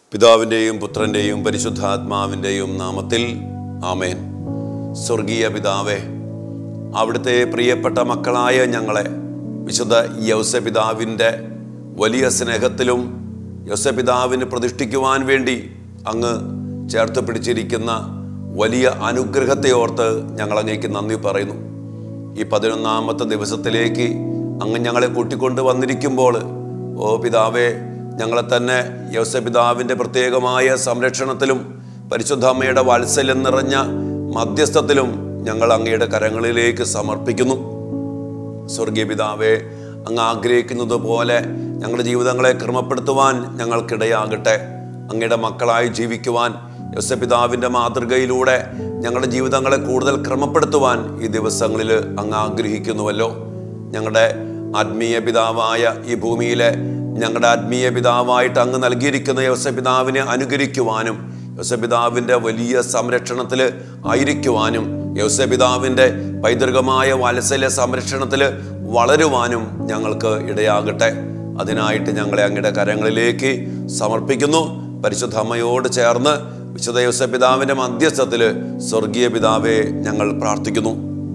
പിതാവിൻ്റെയും പുത്രൻ്റെയും പരിശുദ്ധാത്മാവിൻ്റെയും നാമത്തിൽ ആമേൻ സ്വർഗീയ പിതാവേ അവിടുത്തെ പ്രിയപ്പെട്ട മക്കളായ ഞങ്ങളെ വിശുദ്ധ യൗസപിതാവിൻ്റെ വലിയ സ്നേഹത്തിലും യൗസപിതാവിന് പ്രതിഷ്ഠിക്കുവാൻ വേണ്ടി അങ്ങ് ചേർത്ത് പിടിച്ചിരിക്കുന്ന വലിയ അനുഗ്രഹത്തെ ഓർത്ത് ഞങ്ങൾ അങ്ങേക്ക് നന്ദി പറയുന്നു ഈ പതിനൊന്നാമത്തെ ദിവസത്തിലേക്ക് അങ്ങ് ഞങ്ങളെ കൂട്ടിക്കൊണ്ട് വന്നിരിക്കുമ്പോൾ ഓ പിതാവേ ഞങ്ങളെ തന്നെ യൗസപിതാവിൻ്റെ പ്രത്യേകമായ സംരക്ഷണത്തിലും പരിശുദ്ധ അമ്മയുടെ വാത്സല്യം നിറഞ്ഞ മധ്യസ്ഥത്തിലും ഞങ്ങൾ അങ്ങയുടെ കരങ്ങളിലേക്ക് സമർപ്പിക്കുന്നു സ്വർഗീയ പിതാവേ അങ്ങ് ആഗ്രഹിക്കുന്നത് പോലെ ഞങ്ങളുടെ ജീവിതങ്ങളെ ക്രമപ്പെടുത്തുവാൻ ഞങ്ങൾക്കിടയാകട്ടെ അങ്ങയുടെ മക്കളായി ജീവിക്കുവാൻ യോസപിതാവിൻ്റെ മാതൃകയിലൂടെ ഞങ്ങളുടെ ജീവിതങ്ങളെ കൂടുതൽ ക്രമപ്പെടുത്തുവാൻ ഈ ദിവസങ്ങളിൽ അങ്ങ് ആഗ്രഹിക്കുന്നുവല്ലോ ഞങ്ങളുടെ ആത്മീയ പിതാവായ ഈ ഭൂമിയിലെ ഞങ്ങളുടെ ആത്മീയ പിതാവായിട്ട് അങ്ങ് നൽകിയിരിക്കുന്ന യോസപിതാവിനെ അനുകരിക്കുവാനും യോസപിതാവിൻ്റെ വലിയ സംരക്ഷണത്തിൽ ആയിരിക്കുവാനും യോസപിതാവിൻ്റെ പൈതൃകമായ വാത്സല്യ സംരക്ഷണത്തിൽ വളരുവാനും ഞങ്ങൾക്ക് ഇടയാകട്ടെ അതിനായിട്ട് ഞങ്ങളെ അങ്ങയുടെ കരങ്ങളിലേക്ക് സമർപ്പിക്കുന്നു പരിശുദ്ധ അമ്മയോട് ചേർന്ന് വിശുദ്ധ യോസപിതാവിൻ്റെ മധ്യസ്ഥത്തിൽ സ്വർഗീയ പിതാവെ ഞങ്ങൾ പ്രാർത്ഥിക്കുന്നു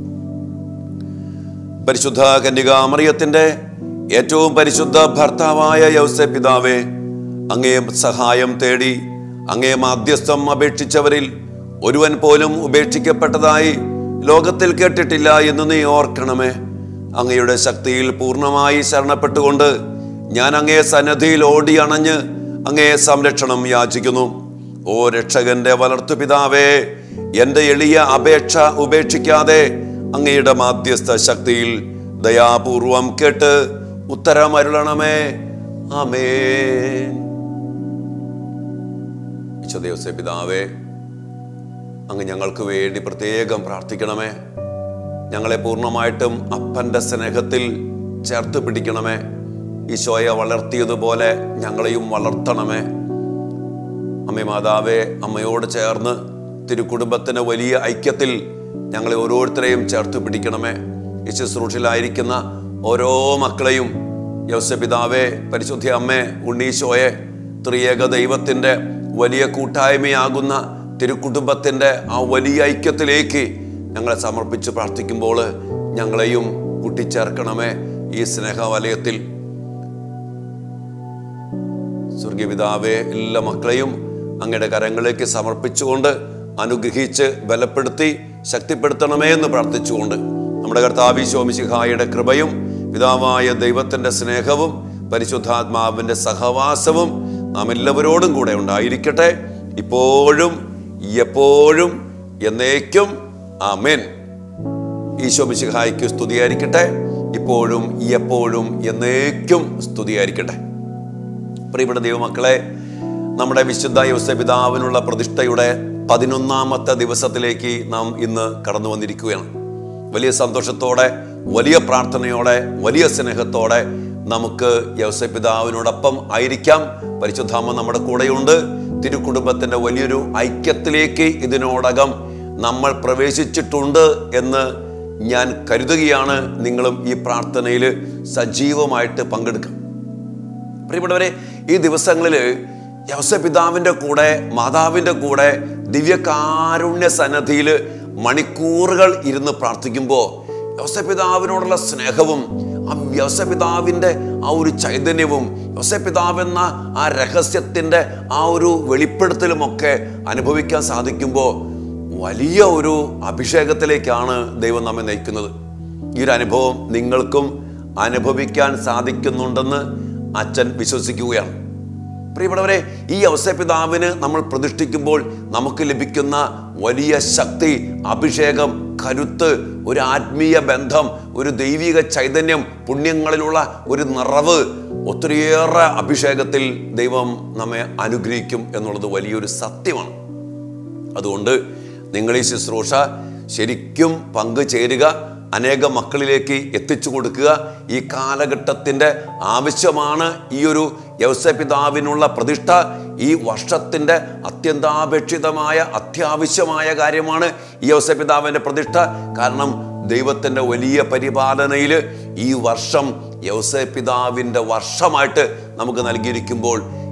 പരിശുദ്ധ കന്യകാമറിയത്തിൻ്റെ ഏറ്റവും പരിശുദ്ധ ഭർത്താവായ യൗസെ പിതാവേ അങ്ങേ സഹായം തേടി അങ്ങേ മാധ്യസ്ഥം അപേക്ഷിച്ചവരിൽ ഒരുവൻ പോലും ഉപേക്ഷിക്കപ്പെട്ടതായി ലോകത്തിൽ കേട്ടിട്ടില്ല എന്ന് നീ ഓർക്കണമേ അങ്ങയുടെ ശക്തിയിൽ പൂർണ്ണമായി ശരണപ്പെട്ടുകൊണ്ട് ഞാൻ അങ്ങേ സന്നദ്ധിയിൽ ഓടി അണഞ്ഞ് അങ്ങേ സംരക്ഷണം യാചിക്കുന്നു ഓ രക്ഷകന്റെ വളർത്തു പിതാവേ എൻ്റെ എളിയ അപേക്ഷ ഉപേക്ഷിക്കാതെ അങ്ങയുടെ മാധ്യസ്ഥ ശക്തിയിൽ ദയാപൂർവം കേട്ട് ഉത്തരമരുളണമേ ആമേൻ വിശുദ്ധ പിതാവേ അങ്ങ് ഞങ്ങൾക്ക് വേണ്ടി പ്രത്യേകം പ്രാർത്ഥിക്കണമേ ഞങ്ങളെ പൂർണ്ണമായിട്ടും അപ്പൻ്റെ സ്നേഹത്തിൽ ചേർത്ത് പിടിക്കണമേ ഈശോയെ വളർത്തിയതുപോലെ ഞങ്ങളെയും വളർത്തണമേ അമ്മ മാതാവേ അമ്മയോട് ചേർന്ന് തിരുക്കുടുംബത്തിന് വലിയ ഐക്യത്തിൽ ഞങ്ങളെ ഓരോരുത്തരെയും ചേർത്ത് പിടിക്കണമേ ഈ ശുശ്രൂഷയിലായിരിക്കുന്ന ഓരോ മക്കളെയും യൗസപിതാവേ പരിശുദ്ധ അമ്മേ ഉണ്ണീശോയെ ത്രിയേക ദൈവത്തിൻ്റെ വലിയ കൂട്ടായ്മയാകുന്ന തിരുക്കുടുംബത്തിൻ്റെ ആ വലിയ ഐക്യത്തിലേക്ക് ഞങ്ങളെ സമർപ്പിച്ച് പ്രാർത്ഥിക്കുമ്പോൾ ഞങ്ങളെയും കൂട്ടിച്ചേർക്കണമേ ഈ സ്നേഹവലയത്തിൽ സ്വർഗീയപിതാവെ എല്ലാ മക്കളെയും അങ്ങയുടെ കരങ്ങളിലേക്ക് സമർപ്പിച്ചുകൊണ്ട് അനുഗ്രഹിച്ച് ബലപ്പെടുത്തി ശക്തിപ്പെടുത്തണമേ എന്ന് പ്രാർത്ഥിച്ചുകൊണ്ട് നമ്മുടെ കർത്താവി ശോമിശിഹായുടെ കൃപയും പിതാവായ ദൈവത്തിൻ്റെ സ്നേഹവും പരിശുദ്ധാത്മാവിൻ്റെ സഹവാസവും നാം എല്ലാവരോടും കൂടെ ഉണ്ടായിരിക്കട്ടെ ഇപ്പോഴും എപ്പോഴും എന്നേക്കും ആമേൻ ഈശോ മിശിഹായ്ക്ക് സ്തുതിയായിരിക്കട്ടെ ഇപ്പോഴും എപ്പോഴും എന്നേക്കും സ്തുതിയായിരിക്കട്ടെ പ്രിയപ്പെട്ട ദൈവമക്കളെ നമ്മുടെ വിശുദ്ധ യോസപിതാവിനുള്ള പ്രതിഷ്ഠയുടെ പതിനൊന്നാമത്തെ ദിവസത്തിലേക്ക് നാം ഇന്ന് കടന്നു വന്നിരിക്കുകയാണ് വലിയ സന്തോഷത്തോടെ വലിയ പ്രാർത്ഥനയോടെ വലിയ സ്നേഹത്തോടെ നമുക്ക് യവസപിതാവിനോടൊപ്പം ആയിരിക്കാം പരിശുദ്ധാമ നമ്മുടെ കൂടെയുണ്ട് തിരുക്കുടുംബത്തിന്റെ വലിയൊരു ഐക്യത്തിലേക്ക് ഇതിനോടകം നമ്മൾ പ്രവേശിച്ചിട്ടുണ്ട് എന്ന് ഞാൻ കരുതുകയാണ് നിങ്ങളും ഈ പ്രാർത്ഥനയിൽ സജീവമായിട്ട് പങ്കെടുക്കും പ്രിയപ്പെട്ടവരെ ഈ ദിവസങ്ങളിൽ യവസപിതാവിൻ്റെ കൂടെ മാതാവിൻ്റെ കൂടെ ദിവ്യകാരുണ്യ സന്നദ്ധിയിൽ മണിക്കൂറുകൾ ഇരുന്ന് പ്രാർത്ഥിക്കുമ്പോൾ യവസപിതാവിനോടുള്ള സ്നേഹവും ആ യവസപിതാവിൻ്റെ ആ ഒരു ചൈതന്യവും യവസപിതാവെന്ന ആ രഹസ്യത്തിൻ്റെ ആ ഒരു വെളിപ്പെടുത്തലുമൊക്കെ അനുഭവിക്കാൻ സാധിക്കുമ്പോൾ വലിയ ഒരു അഭിഷേകത്തിലേക്കാണ് ദൈവം നമ്മെ നയിക്കുന്നത് ഈ ഒരു അനുഭവം നിങ്ങൾക്കും അനുഭവിക്കാൻ സാധിക്കുന്നുണ്ടെന്ന് അച്ഛൻ വിശ്വസിക്കുകയാണ് പ്രിയപ്പെട്ടവരെ ഈ അവസരപിതാവിന് നമ്മൾ പ്രതിഷ്ഠിക്കുമ്പോൾ നമുക്ക് ലഭിക്കുന്ന വലിയ ശക്തി അഭിഷേകം കരുത്ത് ഒരു ആത്മീയ ബന്ധം ഒരു ദൈവിക ചൈതന്യം പുണ്യങ്ങളിലുള്ള ഒരു നിറവ് ഒത്തിരിയേറെ അഭിഷേകത്തിൽ ദൈവം നമ്മെ അനുഗ്രഹിക്കും എന്നുള്ളത് വലിയൊരു സത്യമാണ് അതുകൊണ്ട് നിങ്ങൾ ഈ ശുശ്രൂഷ ശരിക്കും പങ്കുചേരുക അനേക മക്കളിലേക്ക് എത്തിച്ചു കൊടുക്കുക ഈ കാലഘട്ടത്തിൻ്റെ ആവശ്യമാണ് ഈ ഒരു യവസപിതാവിനുള്ള പ്രതിഷ്ഠ ഈ വർഷത്തിൻ്റെ അത്യന്താപേക്ഷിതമായ അത്യാവശ്യമായ കാര്യമാണ് ഈ യവസപിതാവിൻ്റെ പ്രതിഷ്ഠ കാരണം ദൈവത്തിൻ്റെ വലിയ പരിപാലനയിൽ ഈ വർഷം യവസപിതാവിൻ്റെ വർഷമായിട്ട് നമുക്ക് നൽകിയിരിക്കുമ്പോൾ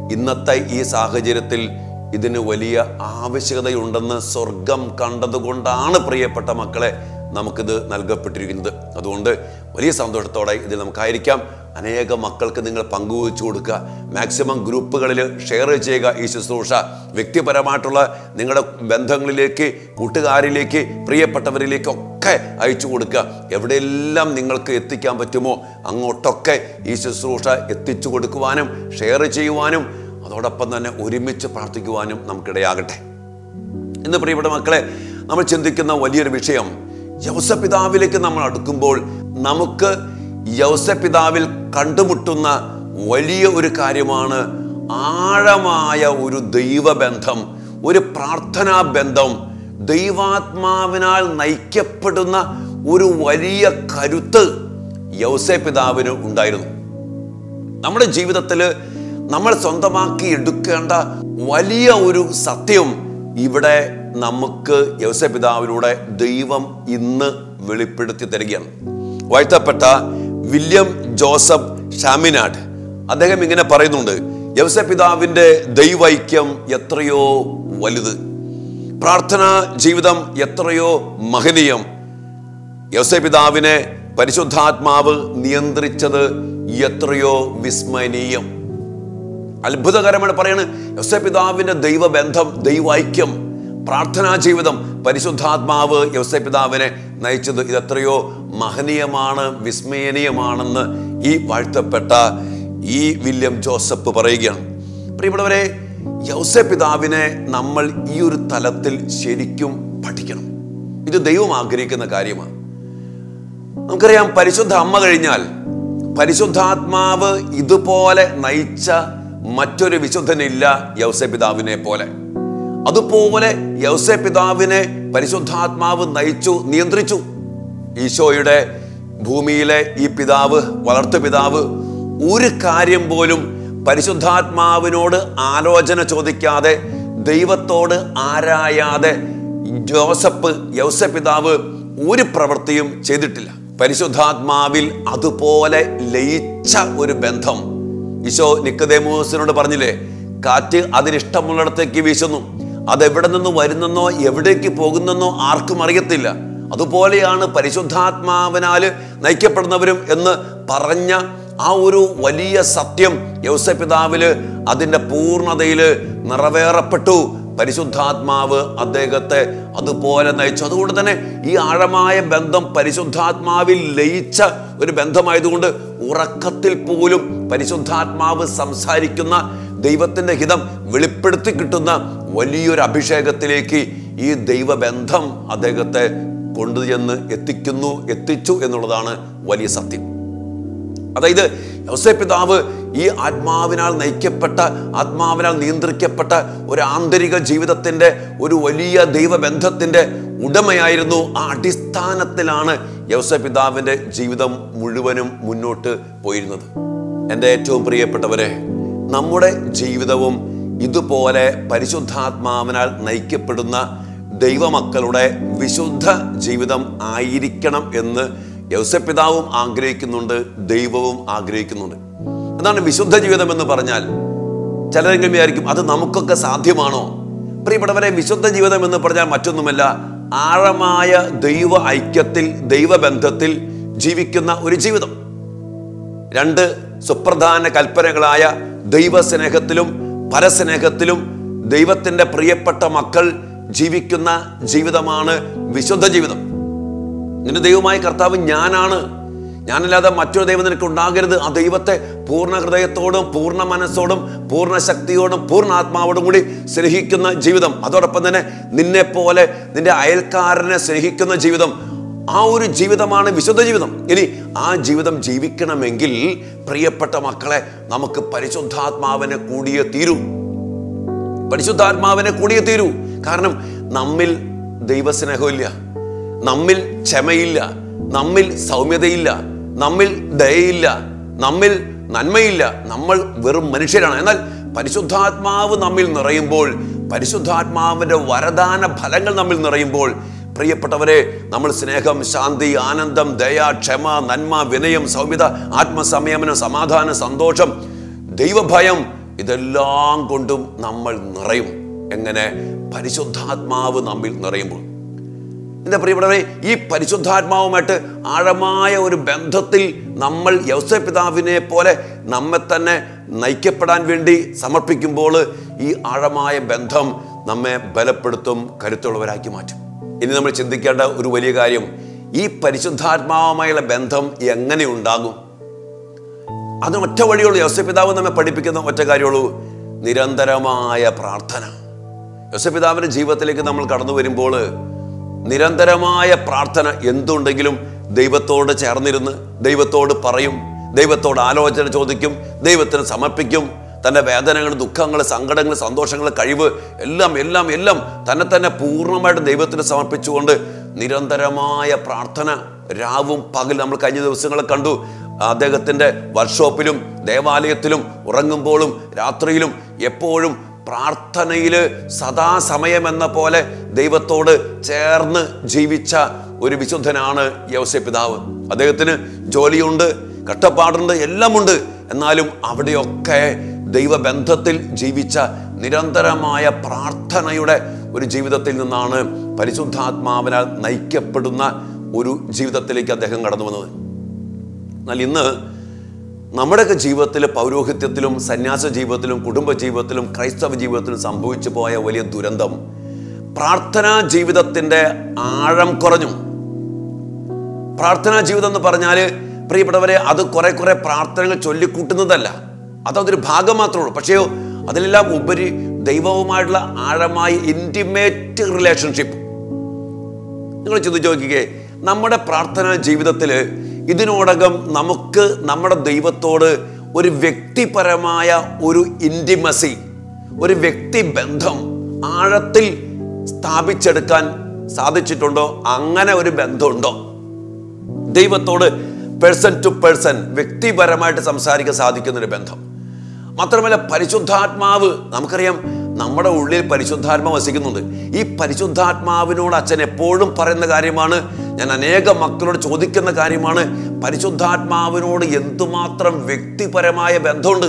ഇന്നത്തെ ഈ സാഹചര്യത്തിൽ ഇതിന് വലിയ ആവശ്യകതയുണ്ടെന്ന് സ്വർഗം കണ്ടതുകൊണ്ടാണ് പ്രിയപ്പെട്ട മക്കളെ നമുക്കിത് നൽകപ്പെട്ടിരിക്കുന്നത് അതുകൊണ്ട് വലിയ സന്തോഷത്തോടെ ഇതിൽ നമുക്കായിരിക്കാം അനേക മക്കൾക്ക് നിങ്ങൾ പങ്കുവച്ചു കൊടുക്കുക മാക്സിമം ഗ്രൂപ്പുകളിൽ ഷെയർ ചെയ്യുക ഈ ശുശ്രൂഷ വ്യക്തിപരമായിട്ടുള്ള നിങ്ങളുടെ ബന്ധങ്ങളിലേക്ക് കൂട്ടുകാരിലേക്ക് പ്രിയപ്പെട്ടവരിലേക്കൊക്കെ അയച്ചു കൊടുക്കുക എവിടെയെല്ലാം നിങ്ങൾക്ക് എത്തിക്കാൻ പറ്റുമോ അങ്ങോട്ടൊക്കെ ഈ ശുശ്രൂഷ എത്തിച്ചു കൊടുക്കുവാനും ഷെയർ ചെയ്യുവാനും അതോടൊപ്പം തന്നെ ഒരുമിച്ച് പ്രാർത്ഥിക്കുവാനും നമുക്കിടയാകട്ടെ ഇന്ന് പ്രിയപ്പെട്ട മക്കളെ നമ്മൾ ചിന്തിക്കുന്ന വലിയൊരു വിഷയം യൗസപിതാവിലേക്ക് നമ്മൾ അടുക്കുമ്പോൾ നമുക്ക് യൗസപിതാവിൽ കണ്ടുമുട്ടുന്ന വലിയ ഒരു കാര്യമാണ് ആഴമായ ഒരു ദൈവബന്ധം ഒരു പ്രാർത്ഥനാ ബന്ധം ദൈവാത്മാവിനാൽ നയിക്കപ്പെടുന്ന ഒരു വലിയ കരുത്ത് യൗസപിതാവിന് ഉണ്ടായിരുന്നു നമ്മുടെ ജീവിതത്തിൽ നമ്മൾ സ്വന്തമാക്കി എടുക്കേണ്ട വലിയ ഒരു സത്യം ഇവിടെ നമുക്ക് യവസപിതാവിലൂടെ ദൈവം ഇന്ന് വെളിപ്പെടുത്തി തരികയാണ് വാഴ്ത്തപ്പെട്ട വില്യം ജോസഫ് ഷാമിനാട് അദ്ദേഹം ഇങ്ങനെ പറയുന്നുണ്ട് യവസപിതാവിൻ്റെ ദൈവൈക്യം എത്രയോ വലുത് പ്രാർത്ഥനാ ജീവിതം എത്രയോ മഹനീയം യവസപിതാവിനെ പരിശുദ്ധാത്മാവ് നിയന്ത്രിച്ചത് എത്രയോ വിസ്മരണീയം അത്ഭുതകരമാണ് പറയാണ് യവസപിതാവിൻ്റെ ദൈവബന്ധം ദൈവൈക്യം പ്രാർത്ഥനാ ജീവിതം പരിശുദ്ധാത്മാവ് യവസപിതാവിനെ നയിച്ചത് ഇതെത്രയോ മഹനീയമാണ് വിസ്മയനീയമാണെന്ന് ഈ വാഴ്ത്തപ്പെട്ട ഈ വില്യം ജോസഫ് പറയുകയാണ് പ്രിയപ്പെട്ടവരെ യൗസപിതാവിനെ നമ്മൾ ഈ ഒരു തലത്തിൽ ശരിക്കും പഠിക്കണം ഇത് ദൈവം ആഗ്രഹിക്കുന്ന കാര്യമാണ് നമുക്കറിയാം പരിശുദ്ധ അമ്മ കഴിഞ്ഞാൽ പരിശുദ്ധാത്മാവ് ഇതുപോലെ നയിച്ച മറ്റൊരു വിശുദ്ധനില്ല യൗസപിതാവിനെ പോലെ അതുപോലെ യൗസപിതാവിനെ പരിശുദ്ധാത്മാവ് നയിച്ചു നിയന്ത്രിച്ചു ഈശോയുടെ ഭൂമിയിലെ ഈ പിതാവ് വളർത്തു പിതാവ് ഒരു കാര്യം പോലും പരിശുദ്ധാത്മാവിനോട് ആലോചന ചോദിക്കാതെ ദൈവത്തോട് ആരായാതെ ജോസഫ് യൗസപിതാവ് ഒരു പ്രവൃത്തിയും ചെയ്തിട്ടില്ല പരിശുദ്ധാത്മാവിൽ അതുപോലെ ലയിച്ച ഒരു ബന്ധം ഈശോ നിക്കദേമോസിനോട് പറഞ്ഞില്ലേ കാറ്റ് അതിനിഷ്ടമുള്ളിടത്തേക്ക് വീശുന്നു അതെവിടെ നിന്ന് വരുന്നെന്നോ എവിടേക്ക് പോകുന്നെന്നോ ആർക്കും അറിയത്തില്ല അതുപോലെയാണ് പരിശുദ്ധാത്മാവിനാൽ നയിക്കപ്പെടുന്നവരും എന്ന് പറഞ്ഞ ആ ഒരു വലിയ സത്യം യൗസപിതാവില് അതിൻ്റെ പൂർണ്ണതയിൽ നിറവേറപ്പെട്ടു പരിശുദ്ധാത്മാവ് അദ്ദേഹത്തെ അതുപോലെ നയിച്ചു അതുകൊണ്ട് തന്നെ ഈ ആഴമായ ബന്ധം പരിശുദ്ധാത്മാവിൽ ലയിച്ച ഒരു ബന്ധമായതുകൊണ്ട് ഉറക്കത്തിൽ പോലും പരിശുദ്ധാത്മാവ് സംസാരിക്കുന്ന ദൈവത്തിൻ്റെ ഹിതം വെളിപ്പെടുത്തി കിട്ടുന്ന വലിയൊരു അഭിഷേകത്തിലേക്ക് ഈ ദൈവബന്ധം അദ്ദേഹത്തെ കൊണ്ടുചെന്ന് എത്തിക്കുന്നു എത്തിച്ചു എന്നുള്ളതാണ് വലിയ സത്യം അതായത് യൗസേ പിതാവ് ഈ ആത്മാവിനാൽ നയിക്കപ്പെട്ട ആത്മാവിനാൽ നിയന്ത്രിക്കപ്പെട്ട ഒരു ആന്തരിക ജീവിതത്തിൻ്റെ ഒരു വലിയ ദൈവബന്ധത്തിൻ്റെ ഉടമയായിരുന്നു ആ അടിസ്ഥാനത്തിലാണ് യൗസേ പിതാവിൻ്റെ ജീവിതം മുഴുവനും മുന്നോട്ട് പോയിരുന്നത് എൻ്റെ ഏറ്റവും പ്രിയപ്പെട്ടവരെ നമ്മുടെ ജീവിതവും ഇതുപോലെ പരിശുദ്ധാത്മാവിനാൽ നയിക്കപ്പെടുന്ന ദൈവമക്കളുടെ വിശുദ്ധ ജീവിതം ആയിരിക്കണം എന്ന് യൗസപിതാവും ആഗ്രഹിക്കുന്നുണ്ട് ദൈവവും ആഗ്രഹിക്കുന്നുണ്ട് അതാണ് വിശുദ്ധ ജീവിതം എന്ന് പറഞ്ഞാൽ ചിലരെങ്കിലും വിചാരിക്കും അത് നമുക്കൊക്കെ സാധ്യമാണോ പ്രിയപ്പെട്ടവരെ വിശുദ്ധ ജീവിതം എന്ന് പറഞ്ഞാൽ മറ്റൊന്നുമല്ല ആഴമായ ദൈവ ഐക്യത്തിൽ ദൈവബന്ധത്തിൽ ജീവിക്കുന്ന ഒരു ജീവിതം രണ്ട് സുപ്രധാന കൽപ്പനകളായ ദൈവസ്നേഹത്തിലും പരസ്നേഹത്തിലും ദൈവത്തിൻ്റെ പ്രിയപ്പെട്ട മക്കൾ ജീവിക്കുന്ന ജീവിതമാണ് വിശുദ്ധ ജീവിതം നിന്റെ ദൈവമായ കർത്താവ് ഞാനാണ് ഞാനല്ലാതെ മറ്റൊരു ദൈവം നിനക്ക് ഉണ്ടാകരുത് ആ ദൈവത്തെ പൂർണ്ണ ഹൃദയത്തോടും പൂർണ്ണ മനസ്സോടും പൂർണ്ണ ശക്തിയോടും പൂർണ്ണ ആത്മാവോടും കൂടി സ്നേഹിക്കുന്ന ജീവിതം അതോടൊപ്പം തന്നെ നിന്നെ പോലെ നിന്റെ അയൽക്കാരനെ സ്നേഹിക്കുന്ന ജീവിതം ആ ഒരു ജീവിതമാണ് വിശുദ്ധ ജീവിതം ഇനി ആ ജീവിതം ജീവിക്കണമെങ്കിൽ പ്രിയപ്പെട്ട മക്കളെ നമുക്ക് പരിശുദ്ധാത്മാവിനെ കൂടിയേ തീരൂ പരിശുദ്ധാത്മാവിനെ കൂടിയേ തീരൂ കാരണം നമ്മിൽ ദൈവസ്നേഹമില്ല നമ്മിൽ ക്ഷമയില്ല നമ്മിൽ സൗമ്യതയില്ല നമ്മിൽ ദയയില്ല നമ്മിൽ നന്മയില്ല നമ്മൾ വെറും മനുഷ്യരാണ് എന്നാൽ പരിശുദ്ധാത്മാവ് നമ്മിൽ നിറയുമ്പോൾ പരിശുദ്ധാത്മാവിൻ്റെ വരദാന ഫലങ്ങൾ നമ്മിൽ നിറയുമ്പോൾ പ്രിയപ്പെട്ടവരെ നമ്മൾ സ്നേഹം ശാന്തി ആനന്ദം ദയ ക്ഷമ നന്മ വിനയം സൗമ്യത ആത്മസംയമനം സമാധാനം സന്തോഷം ദൈവഭയം ഇതെല്ലാം കൊണ്ടും നമ്മൾ നിറയും എങ്ങനെ പരിശുദ്ധാത്മാവ് നമ്മിൽ നിറയുമ്പോൾ എൻ്റെ പ്രിയപ്പെട്ടവരെ ഈ പരിശുദ്ധാത്മാവുമായിട്ട് ആഴമായ ഒരു ബന്ധത്തിൽ നമ്മൾ യൗസ പിതാവിനെ പോലെ നമ്മെ തന്നെ നയിക്കപ്പെടാൻ വേണ്ടി സമർപ്പിക്കുമ്പോൾ ഈ ആഴമായ ബന്ധം നമ്മെ ബലപ്പെടുത്തും കരുത്തുള്ളവരാക്കി മാറ്റും ഇനി നമ്മൾ ചിന്തിക്കേണ്ട ഒരു വലിയ കാര്യം ഈ പരിശുദ്ധാത്മാവുമായുള്ള ബന്ധം എങ്ങനെ ഉണ്ടാകും അതിന് ഒറ്റ വഴിയുള്ളൂ യോസപിതാവ് നമ്മെ പഠിപ്പിക്കുന്ന ഒറ്റ കാര്യമുള്ളൂ നിരന്തരമായ പ്രാർത്ഥന യോസപിതാവിൻ്റെ ജീവിതത്തിലേക്ക് നമ്മൾ കടന്നു വരുമ്പോൾ നിരന്തരമായ പ്രാർത്ഥന എന്തുണ്ടെങ്കിലും ദൈവത്തോട് ചേർന്നിരുന്ന് ദൈവത്തോട് പറയും ദൈവത്തോട് ആലോചന ചോദിക്കും ദൈവത്തിന് സമർപ്പിക്കും തൻ്റെ വേദനകൾ ദുഃഖങ്ങൾ സങ്കടങ്ങൾ സന്തോഷങ്ങൾ കഴിവ് എല്ലാം എല്ലാം എല്ലാം തന്നെ തന്നെ പൂർണ്ണമായിട്ട് ദൈവത്തിന് സമർപ്പിച്ചുകൊണ്ട് നിരന്തരമായ പ്രാർത്ഥന രാവും പകൽ നമ്മൾ കഴിഞ്ഞ ദിവസങ്ങൾ കണ്ടു അദ്ദേഹത്തിൻ്റെ വർക്ക്ഷോപ്പിലും ദേവാലയത്തിലും ഉറങ്ങുമ്പോഴും രാത്രിയിലും എപ്പോഴും പ്രാർത്ഥനയിൽ സദാസമയം എന്ന പോലെ ദൈവത്തോട് ചേർന്ന് ജീവിച്ച ഒരു വിശുദ്ധനാണ് യവസ്യ പിതാവ് അദ്ദേഹത്തിന് ജോലിയുണ്ട് കഷ്ടപ്പാടുണ്ട് എല്ലാമുണ്ട് എന്നാലും അവിടെയൊക്കെ ദൈവബന്ധത്തിൽ ജീവിച്ച നിരന്തരമായ പ്രാർത്ഥനയുടെ ഒരു ജീവിതത്തിൽ നിന്നാണ് പരിശുദ്ധാത്മാവിനാൽ നയിക്കപ്പെടുന്ന ഒരു ജീവിതത്തിലേക്ക് അദ്ദേഹം കടന്നു വന്നത് എന്നാൽ ഇന്ന് നമ്മുടെയൊക്കെ ജീവിതത്തിൽ പൗരോഹിത്യത്തിലും സന്യാസ ജീവിതത്തിലും കുടുംബ ജീവിതത്തിലും ക്രൈസ്തവ ജീവിതത്തിലും സംഭവിച്ചു പോയ വലിയ ദുരന്തം പ്രാർത്ഥനാ ജീവിതത്തിൻ്റെ ആഴം കുറഞ്ഞു പ്രാർത്ഥനാ ജീവിതം എന്ന് പറഞ്ഞാൽ പ്രിയപ്പെട്ടവരെ അത് കുറെ കുറെ പ്രാർത്ഥനകൾ ചൊല്ലിക്കൂട്ടുന്നതല്ല അതൊരു ഭാഗം മാത്രമേ ഉള്ളൂ പക്ഷേ അതിലെല്ലാം ഉപരി ദൈവവുമായിട്ടുള്ള ആഴമായ ഇൻറ്റിമേറ്റ് റിലേഷൻഷിപ്പ് നിങ്ങൾ ചിന്തിച്ച് നോക്കിക്കേ നമ്മുടെ പ്രാർത്ഥനാ ജീവിതത്തിൽ ഇതിനോടകം നമുക്ക് നമ്മുടെ ദൈവത്തോട് ഒരു വ്യക്തിപരമായ ഒരു ഇൻറ്റിമസി ഒരു വ്യക്തിബന്ധം ആഴത്തിൽ സ്ഥാപിച്ചെടുക്കാൻ സാധിച്ചിട്ടുണ്ടോ അങ്ങനെ ഒരു ബന്ധമുണ്ടോ ദൈവത്തോട് പേഴ്സൺ ടു പേഴ്സൺ വ്യക്തിപരമായിട്ട് സംസാരിക്കാൻ സാധിക്കുന്ന ഒരു ബന്ധം മാത്രമല്ല പരിശുദ്ധാത്മാവ് നമുക്കറിയാം നമ്മുടെ ഉള്ളിൽ പരിശുദ്ധാത്മാവ് വസിക്കുന്നുണ്ട് ഈ പരിശുദ്ധാത്മാവിനോട് അച്ഛൻ എപ്പോഴും പറയുന്ന കാര്യമാണ് ഞാൻ അനേക മക്കളോട് ചോദിക്കുന്ന കാര്യമാണ് പരിശുദ്ധാത്മാവിനോട് എന്തുമാത്രം വ്യക്തിപരമായ ബന്ധമുണ്ട്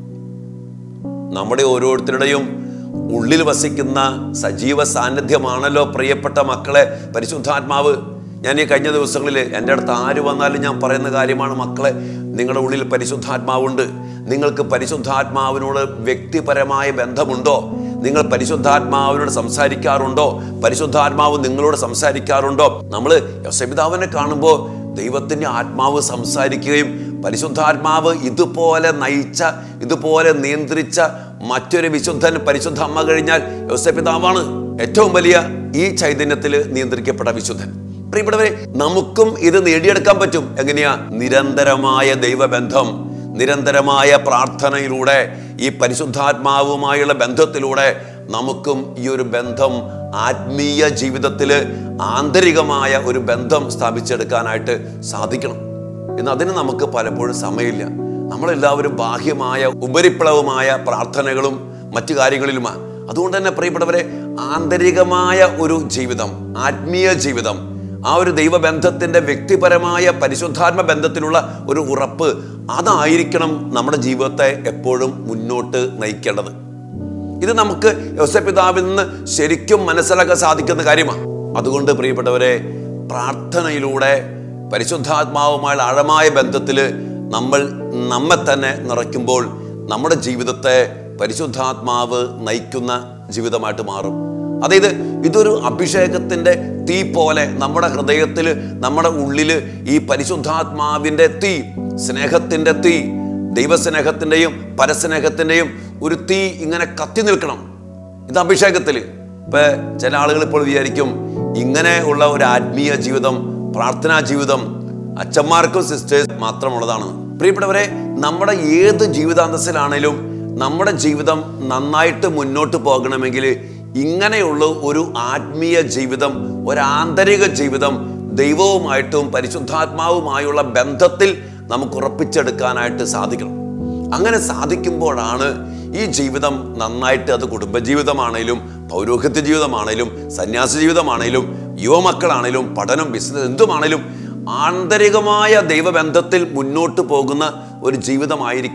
നമ്മുടെ ഓരോരുത്തരുടെയും ഉള്ളിൽ വസിക്കുന്ന സജീവ സാന്നിധ്യമാണല്ലോ പ്രിയപ്പെട്ട മക്കളെ പരിശുദ്ധാത്മാവ് ഞാൻ ഈ കഴിഞ്ഞ ദിവസങ്ങളിൽ എൻ്റെ അടുത്ത് ആര് വന്നാലും ഞാൻ പറയുന്ന കാര്യമാണ് മക്കളെ നിങ്ങളുടെ ഉള്ളിൽ പരിശുദ്ധാത്മാവുണ്ട് നിങ്ങൾക്ക് പരിശുദ്ധാത്മാവിനോട് വ്യക്തിപരമായ ബന്ധമുണ്ടോ നിങ്ങൾ പരിശുദ്ധാത്മാവിനോട് സംസാരിക്കാറുണ്ടോ പരിശുദ്ധാത്മാവ് നിങ്ങളോട് സംസാരിക്കാറുണ്ടോ നമ്മൾ യോസപിതാവിനെ കാണുമ്പോൾ ദൈവത്തിൻ്റെ ആത്മാവ് സംസാരിക്കുകയും പരിശുദ്ധാത്മാവ് ഇതുപോലെ നയിച്ച ഇതുപോലെ നിയന്ത്രിച്ച മറ്റൊരു വിശുദ്ധൻ പരിശുദ്ധ അമ്മ കഴിഞ്ഞാൽ യോസപിതാവാണ് ഏറ്റവും വലിയ ഈ ചൈതന്യത്തിൽ നിയന്ത്രിക്കപ്പെട്ട വിശുദ്ധൻ പ്രിയപ്പെട്ടവരെ നമുക്കും ഇത് നേടിയെടുക്കാൻ പറ്റും എങ്ങനെയാ നിരന്തരമായ ദൈവബന്ധം നിരന്തരമായ പ്രാർത്ഥനയിലൂടെ ഈ പരിശുദ്ധാത്മാവുമായുള്ള ബന്ധത്തിലൂടെ നമുക്കും ഈ ഒരു ബന്ധം ആത്മീയ ജീവിതത്തിൽ ആന്തരികമായ ഒരു ബന്ധം സ്ഥാപിച്ചെടുക്കാനായിട്ട് സാധിക്കണം എന്ന് അതിന് നമുക്ക് പലപ്പോഴും സമയമില്ല നമ്മളെല്ലാവരും ബാഹ്യമായ ഉപരിപ്ലവമായ പ്രാർത്ഥനകളും മറ്റു കാര്യങ്ങളിലുമാണ് അതുകൊണ്ട് തന്നെ പ്രിയപ്പെട്ടവരെ ആന്തരികമായ ഒരു ജീവിതം ആത്മീയ ജീവിതം ആ ഒരു ദൈവബന്ധത്തിന്റെ വ്യക്തിപരമായ പരിശുദ്ധാത്മ ബന്ധത്തിലുള്ള ഒരു ഉറപ്പ് അതായിരിക്കണം നമ്മുടെ ജീവിതത്തെ എപ്പോഴും മുന്നോട്ട് നയിക്കേണ്ടത് ഇത് നമുക്ക് യോസപിതാവിൽ നിന്ന് ശരിക്കും മനസ്സിലാക്കാൻ സാധിക്കുന്ന കാര്യമാണ് അതുകൊണ്ട് പ്രിയപ്പെട്ടവരെ പ്രാർത്ഥനയിലൂടെ പരിശുദ്ധാത്മാവുമായ ആഴമായ ബന്ധത്തിൽ നമ്മൾ നമ്മെ തന്നെ നിറയ്ക്കുമ്പോൾ നമ്മുടെ ജീവിതത്തെ പരിശുദ്ധാത്മാവ് നയിക്കുന്ന ജീവിതമായിട്ട് മാറും അതായത് ഇതൊരു അഭിഷേകത്തിൻ്റെ തീ പോലെ നമ്മുടെ ഹൃദയത്തിൽ നമ്മുടെ ഉള്ളിൽ ഈ പരിശുദ്ധാത്മാവിൻ്റെ തീ സ്നേഹത്തിൻ്റെ തീ ദൈവസ്നേഹത്തിൻ്റെയും പരസ്നേഹത്തിൻ്റെയും ഒരു തീ ഇങ്ങനെ കത്തി നിൽക്കണം ഇത് അഭിഷേകത്തിൽ ഇപ്പൊ ചില ആളുകൾ ഇപ്പോൾ വിചാരിക്കും ഇങ്ങനെ ഉള്ള ഒരു ആത്മീയ ജീവിതം പ്രാർത്ഥനാ ജീവിതം അച്ഛന്മാർക്കും സിസ്റ്റേഴ്സ് മാത്രമുള്ളതാണ് പ്രിയപ്പെട്ടവരെ നമ്മുടെ ഏത് ജീവിതാന്തസ്സിലാണേലും നമ്മുടെ ജീവിതം നന്നായിട്ട് മുന്നോട്ട് പോകണമെങ്കിൽ ഇങ്ങനെയുള്ള ഒരു ആത്മീയ ജീവിതം ഒരു ആന്തരിക ജീവിതം ദൈവവുമായിട്ടും പരിശുദ്ധാത്മാവുമായുള്ള ബന്ധത്തിൽ നമുക്ക് ഉറപ്പിച്ചെടുക്കാനായിട്ട് സാധിക്കണം അങ്ങനെ സാധിക്കുമ്പോഴാണ് ഈ ജീവിതം നന്നായിട്ട് അത് കുടുംബജീവിതമാണേലും പൗരോഹിത്യ ജീവിതമാണേലും സന്യാസ ജീവിതമാണേലും യുവമക്കളാണേലും പഠനം ബിസിനസ് എന്തുമാണേലും ആന്തരികമായ ദൈവബന്ധത്തിൽ മുന്നോട്ട് പോകുന്ന ഒരു ജീവിതമായിരിക്കണം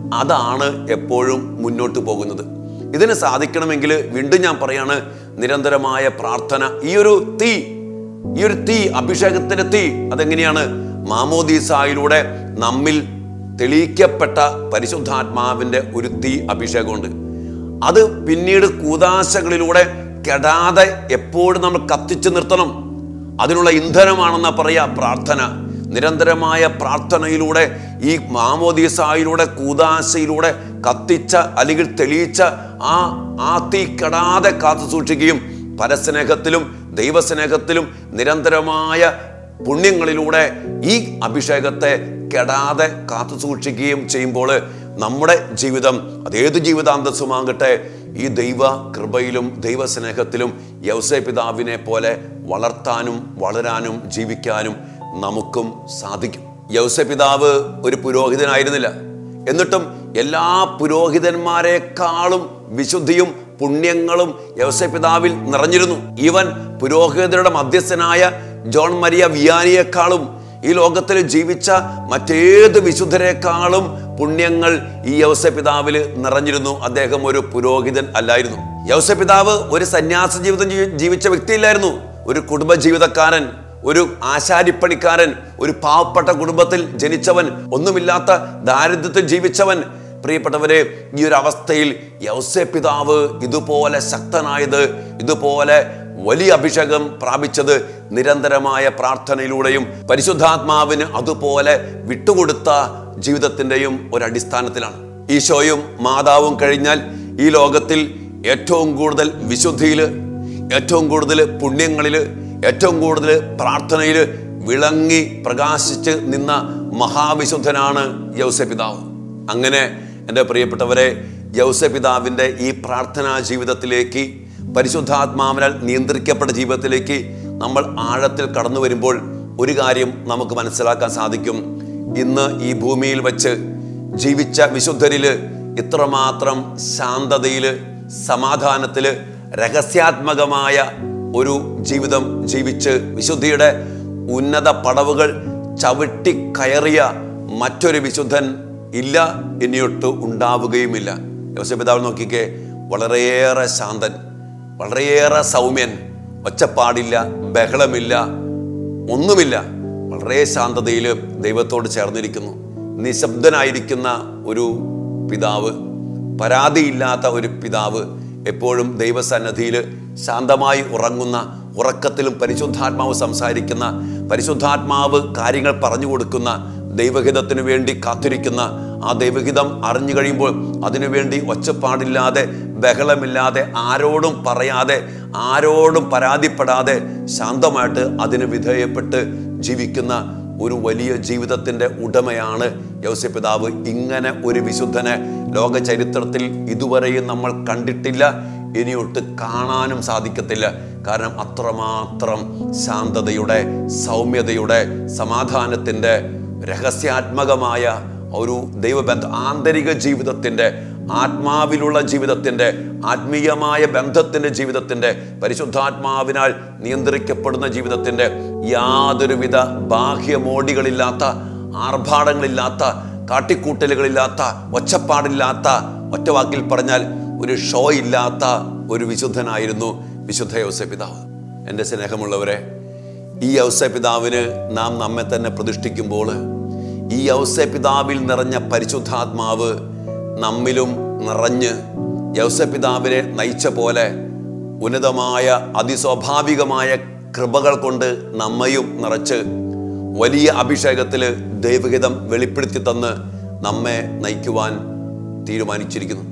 അതാണ് എപ്പോഴും മുന്നോട്ട് പോകുന്നത് ഇതിന് സാധിക്കണമെങ്കിൽ വീണ്ടും ഞാൻ പറയാണ് നിരന്തരമായ പ്രാർത്ഥന ഈ ഒരു തീ ഈ ഒരു തീ അഭിഷേകത്തിന്റെ തീ അതെങ്ങനെയാണ് മാമോദീസായിലൂടെ നമ്മിൽ തെളിയിക്കപ്പെട്ട പരിശുദ്ധാത്മാവിന്റെ ഒരു തീ അഭിഷേകമുണ്ട് അത് പിന്നീട് കൂതാശകളിലൂടെ കെടാതെ എപ്പോഴും നമ്മൾ കത്തിച്ചു നിർത്തണം അതിനുള്ള ഇന്ധനമാണെന്നാ പറയാ പ്രാർത്ഥന നിരന്തരമായ പ്രാർത്ഥനയിലൂടെ ഈ മാമോദീസായിലൂടെ കൂതാശയിലൂടെ കത്തിച്ച അല്ലെങ്കിൽ തെളിയിച്ച ആ ആ തീ കെടാതെ കാത്തു സൂക്ഷിക്കുകയും പരസ്നേഹത്തിലും ദൈവസ്നേഹത്തിലും നിരന്തരമായ പുണ്യങ്ങളിലൂടെ ഈ അഭിഷേകത്തെ കെടാതെ കാത്തു സൂക്ഷിക്കുകയും ചെയ്യുമ്പോൾ നമ്മുടെ ജീവിതം അതേത് ജീവിതാന്തസ്സുമാകട്ടെ ഈ ദൈവ കൃപയിലും ദൈവസ്നേഹത്തിലും യവസേ പിതാവിനെ പോലെ വളർത്താനും വളരാനും ജീവിക്കാനും നമുക്കും സാധിക്കും യവസേ പിതാവ് ഒരു പുരോഹിതനായിരുന്നില്ല എന്നിട്ടും എല്ലാ പുരോഹിതന്മാരെക്കാളും വിശുദ്ധിയും പുണ്യങ്ങളും യവസേ പിതാവിൽ നിറഞ്ഞിരുന്നു ഈവൻ പുരോഹിതരുടെ മധ്യസ്ഥനായ ജോൺ മരിയ വിയാനിയെക്കാളും ഈ ലോകത്തിൽ ജീവിച്ച മറ്റേത് വിശുദ്ധരെക്കാളും പുണ്യങ്ങൾ ഈ യവസ പിതാവിൽ നിറഞ്ഞിരുന്നു അദ്ദേഹം ഒരു പുരോഹിതൻ അല്ലായിരുന്നു യവസ പിതാവ് ഒരു സന്യാസ ജീവിതം ജീ- ജീവിച്ച വ്യക്തിയില്ലായിരുന്നു ഒരു കുടുംബ ജീവിതക്കാരൻ ഒരു ആശാരിപ്പണിക്കാരൻ ഒരു പാവപ്പെട്ട കുടുംബത്തിൽ ജനിച്ചവൻ ഒന്നുമില്ലാത്ത ദാരിദ്ര്യത്തിൽ ജീവിച്ചവൻ പ്രിയപ്പെട്ടവരെ ഈ ഒരു അവസ്ഥയിൽ യൗസെ പിതാവ് ഇതുപോലെ ശക്തനായത് ഇതുപോലെ വലിയ അഭിഷേകം പ്രാപിച്ചത് നിരന്തരമായ പ്രാർത്ഥനയിലൂടെയും പരിശുദ്ധാത്മാവിന് അതുപോലെ വിട്ടുകൊടുത്ത ജീവിതത്തിൻ്റെയും ഒരടിസ്ഥാനത്തിലാണ് ഈശോയും മാതാവും കഴിഞ്ഞാൽ ഈ ലോകത്തിൽ ഏറ്റവും കൂടുതൽ വിശുദ്ധിയിൽ ഏറ്റവും കൂടുതൽ പുണ്യങ്ങളിൽ ഏറ്റവും കൂടുതൽ പ്രാർത്ഥനയിൽ വിളങ്ങി പ്രകാശിച്ച് നിന്ന മഹാവിശുദ്ധനാണ് യൗസപിതാവ് അങ്ങനെ എൻ്റെ പ്രിയപ്പെട്ടവരെ യൗസപിതാവിൻ്റെ ഈ പ്രാർത്ഥനാ ജീവിതത്തിലേക്ക് പരിശുദ്ധാത്മാവിനാൽ നിയന്ത്രിക്കപ്പെട്ട ജീവിതത്തിലേക്ക് നമ്മൾ ആഴത്തിൽ കടന്നു വരുമ്പോൾ ഒരു കാര്യം നമുക്ക് മനസ്സിലാക്കാൻ സാധിക്കും ഇന്ന് ഈ ഭൂമിയിൽ വെച്ച് ജീവിച്ച വിശുദ്ധരില് ഇത്രമാത്രം ശാന്തതയില് സമാധാനത്തില് രഹസ്യാത്മകമായ ഒരു ജീവിതം ജീവിച്ച് വിശുദ്ധിയുടെ ഉന്നത പടവുകൾ ചവിട്ടി കയറിയ മറ്റൊരു വിശുദ്ധൻ ഇല്ല ഇനിയൊട്ട് ഉണ്ടാവുകയുമില്ല യോസപിതാവ് നോക്കിക്കേ വളരെയേറെ ശാന്തൻ വളരെയേറെ സൗമ്യൻ ഒച്ചപ്പാടില്ല ബഹളമില്ല ഒന്നുമില്ല വളരെ ശാന്തതയിൽ ദൈവത്തോട് ചേർന്നിരിക്കുന്നു നിശബ്ദനായിരിക്കുന്ന ഒരു പിതാവ് പരാതിയില്ലാത്ത ഒരു പിതാവ് എപ്പോഴും ദൈവസന്നദ്ധിയിൽ ശാന്തമായി ഉറങ്ങുന്ന ഉറക്കത്തിലും പരിശുദ്ധാത്മാവ് സംസാരിക്കുന്ന പരിശുദ്ധാത്മാവ് കാര്യങ്ങൾ പറഞ്ഞു കൊടുക്കുന്ന ദൈവഹിതത്തിനു വേണ്ടി കാത്തിരിക്കുന്ന ആ ദൈവഹിതം അറിഞ്ഞു കഴിയുമ്പോൾ അതിനുവേണ്ടി ഒച്ചപ്പാടില്ലാതെ ബഹളമില്ലാതെ ആരോടും പറയാതെ ആരോടും പരാതിപ്പെടാതെ ശാന്തമായിട്ട് അതിന് വിധേയപ്പെട്ട് ജീവിക്കുന്ന ഒരു വലിയ ജീവിതത്തിൻ്റെ ഉടമയാണ് യൗസപിതാവ് ഇങ്ങനെ ഒരു വിശുദ്ധനെ ലോക ചരിത്രത്തിൽ ഇതുവരെയും നമ്മൾ കണ്ടിട്ടില്ല ഇനിയൊട്ട് കാണാനും സാധിക്കത്തില്ല കാരണം അത്രമാത്രം ശാന്തതയുടെ സൗമ്യതയുടെ സമാധാനത്തിൻ്റെ രഹസ്യാത്മകമായ ഒരു ദൈവബന്ധ ആന്തരിക ജീവിതത്തിൻ്റെ ആത്മാവിലുള്ള ജീവിതത്തിൻ്റെ ആത്മീയമായ ബന്ധത്തിൻ്റെ ജീവിതത്തിൻ്റെ പരിശുദ്ധാത്മാവിനാൽ നിയന്ത്രിക്കപ്പെടുന്ന ജീവിതത്തിൻ്റെ യാതൊരുവിധ ബാഹ്യമോടികളില്ലാത്ത ആർഭാടങ്ങളില്ലാത്ത കാട്ടിക്കൂട്ടലുകളില്ലാത്ത ഒച്ചപ്പാടില്ലാത്ത ഒറ്റ വാക്കിൽ പറഞ്ഞാൽ ഒരു ഷോ ഇല്ലാത്ത ഒരു വിശുദ്ധനായിരുന്നു വിശുദ്ധ യൗസപിതാവ് എൻ്റെ സ്നേഹമുള്ളവരെ ഈ യൗസപിതാവിന് നാം നമ്മെ തന്നെ പ്രതിഷ്ഠിക്കുമ്പോൾ ഈ യൗസപിതാവിൽ നിറഞ്ഞ പരിശുദ്ധാത്മാവ് നമ്മിലും നിറഞ്ഞ് യൗസപിതാവിനെ നയിച്ച പോലെ ഉന്നതമായ അതിസ്വാഭാവികമായ കൃപകൾ കൊണ്ട് നമ്മയും നിറച്ച് വലിയ അഭിഷേകത്തിൽ ദൈവഹിതം വെളിപ്പെടുത്തി തന്ന് നമ്മെ നയിക്കുവാൻ തീരുമാനിച്ചിരിക്കുന്നു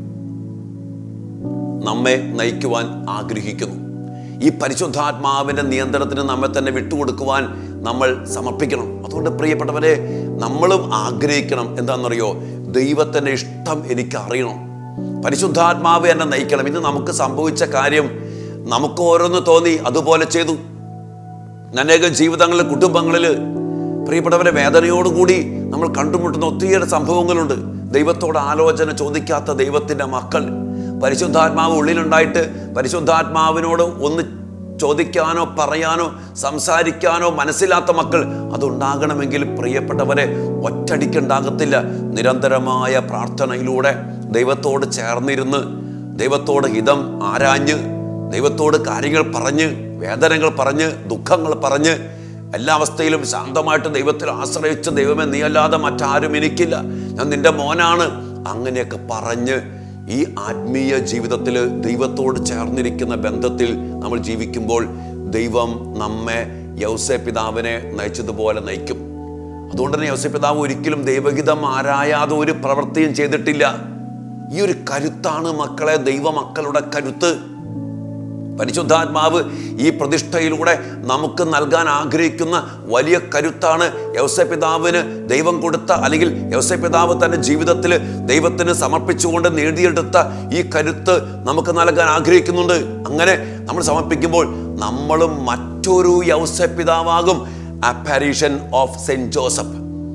നമ്മെ നയിക്കുവാൻ ആഗ്രഹിക്കുന്നു ഈ പരിശുദ്ധാത്മാവിൻ്റെ നിയന്ത്രണത്തിന് നമ്മെ തന്നെ വിട്ടുകൊടുക്കുവാൻ നമ്മൾ സമർപ്പിക്കണം അതുകൊണ്ട് പ്രിയപ്പെട്ടവരെ നമ്മളും ആഗ്രഹിക്കണം എന്താണെന്നറിയോ ദൈവത്തിൻ്റെ ഇഷ്ടം എനിക്ക് അറിയണം പരിശുദ്ധാത്മാവ് എന്നെ നയിക്കണം ഇന്ന് നമുക്ക് സംഭവിച്ച കാര്യം നമുക്ക് ഓരോന്ന് തോന്നി അതുപോലെ ചെയ്തു അനേകം ജീവിതങ്ങളിൽ കുടുംബങ്ങളിൽ പ്രിയപ്പെട്ടവരെ വേദനയോടുകൂടി നമ്മൾ കണ്ടുമുട്ടുന്ന ഒത്തിരിയേറെ സംഭവങ്ങളുണ്ട് ദൈവത്തോട് ആലോചന ചോദിക്കാത്ത ദൈവത്തിൻ്റെ മക്കൾ പരിശുദ്ധാത്മാവ് ഉള്ളിലുണ്ടായിട്ട് പരിശുദ്ധാത്മാവിനോട് ഒന്ന് ചോദിക്കാനോ പറയാനോ സംസാരിക്കാനോ മനസ്സിലാത്ത മക്കൾ അതുണ്ടാകണമെങ്കിൽ പ്രിയപ്പെട്ടവരെ ഒറ്റടിക്കുണ്ടാകത്തില്ല നിരന്തരമായ പ്രാർത്ഥനയിലൂടെ ദൈവത്തോട് ചേർന്നിരുന്ന് ദൈവത്തോട് ഹിതം ആരാഞ്ഞ് ദൈവത്തോട് കാര്യങ്ങൾ പറഞ്ഞ് വേദനകൾ പറഞ്ഞ് ദുഃഖങ്ങൾ പറഞ്ഞ് എല്ലാ അവസ്ഥയിലും ശാന്തമായിട്ട് ദൈവത്തിൽ ആശ്രയിച്ച ദൈവമേ നീ അല്ലാതെ മറ്റാരും എനിക്കില്ല ഞാൻ നിന്റെ മോനാണ് അങ്ങനെയൊക്കെ പറഞ്ഞ് ഈ ആത്മീയ ജീവിതത്തിൽ ദൈവത്തോട് ചേർന്നിരിക്കുന്ന ബന്ധത്തിൽ നമ്മൾ ജീവിക്കുമ്പോൾ ദൈവം നമ്മെ യൗസേ പിതാവിനെ നയിച്ചതുപോലെ നയിക്കും അതുകൊണ്ട് തന്നെ യൗസേ പിതാവ് ഒരിക്കലും ദൈവഹിതം ആരായാതെ ഒരു പ്രവൃത്തിയും ചെയ്തിട്ടില്ല ഈ ഒരു കരുത്താണ് മക്കളെ ദൈവമക്കളുടെ കരുത്ത് പരിശുദ്ധാത്മാവ് ഈ പ്രതിഷ്ഠയിലൂടെ നമുക്ക് നൽകാൻ ആഗ്രഹിക്കുന്ന വലിയ കരുത്താണ് യവസപിതാവിന് ദൈവം കൊടുത്ത അല്ലെങ്കിൽ യവസപിതാവ് തന്റെ ജീവിതത്തിൽ ദൈവത്തിന് സമർപ്പിച്ചുകൊണ്ട് നേടിയെടുത്ത ഈ കരുത്ത് നമുക്ക് നൽകാൻ ആഗ്രഹിക്കുന്നുണ്ട് അങ്ങനെ നമ്മൾ സമർപ്പിക്കുമ്പോൾ നമ്മളും മറ്റൊരു യവസപിതാവാകും അപ്പാരീഷൻ ഓഫ് സെന്റ് ജോസഫ്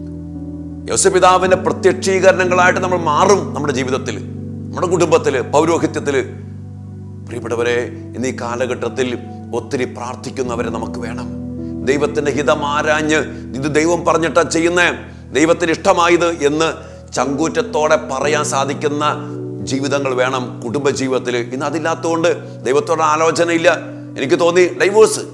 യോസപിതാവിന്റെ പ്രത്യക്ഷീകരണങ്ങളായിട്ട് നമ്മൾ മാറും നമ്മുടെ ജീവിതത്തിൽ നമ്മുടെ കുടുംബത്തിൽ പൗരോഹിത്യത്തിൽ പ്രിയപ്പെട്ടവരെ ഇന്ന് ഈ കാലഘട്ടത്തിൽ ഒത്തിരി പ്രാർത്ഥിക്കുന്നവരെ നമുക്ക് വേണം ദൈവത്തിന്റെ ഹിതം ആരാഞ്ഞ് ഇത് ദൈവം പറഞ്ഞിട്ടാ ചെയ്യുന്നേ ദൈവത്തിന് ഇഷ്ടമായത് എന്ന് ചങ്കൂറ്റത്തോടെ പറയാൻ സാധിക്കുന്ന ജീവിതങ്ങൾ വേണം കുടുംബ ജീവിതത്തിൽ ഇന്ന് അതില്ലാത്തതുകൊണ്ട് ദൈവത്തോട് ആലോചനയില്ല എനിക്ക് തോന്നി ഡൈവോഴ്സ്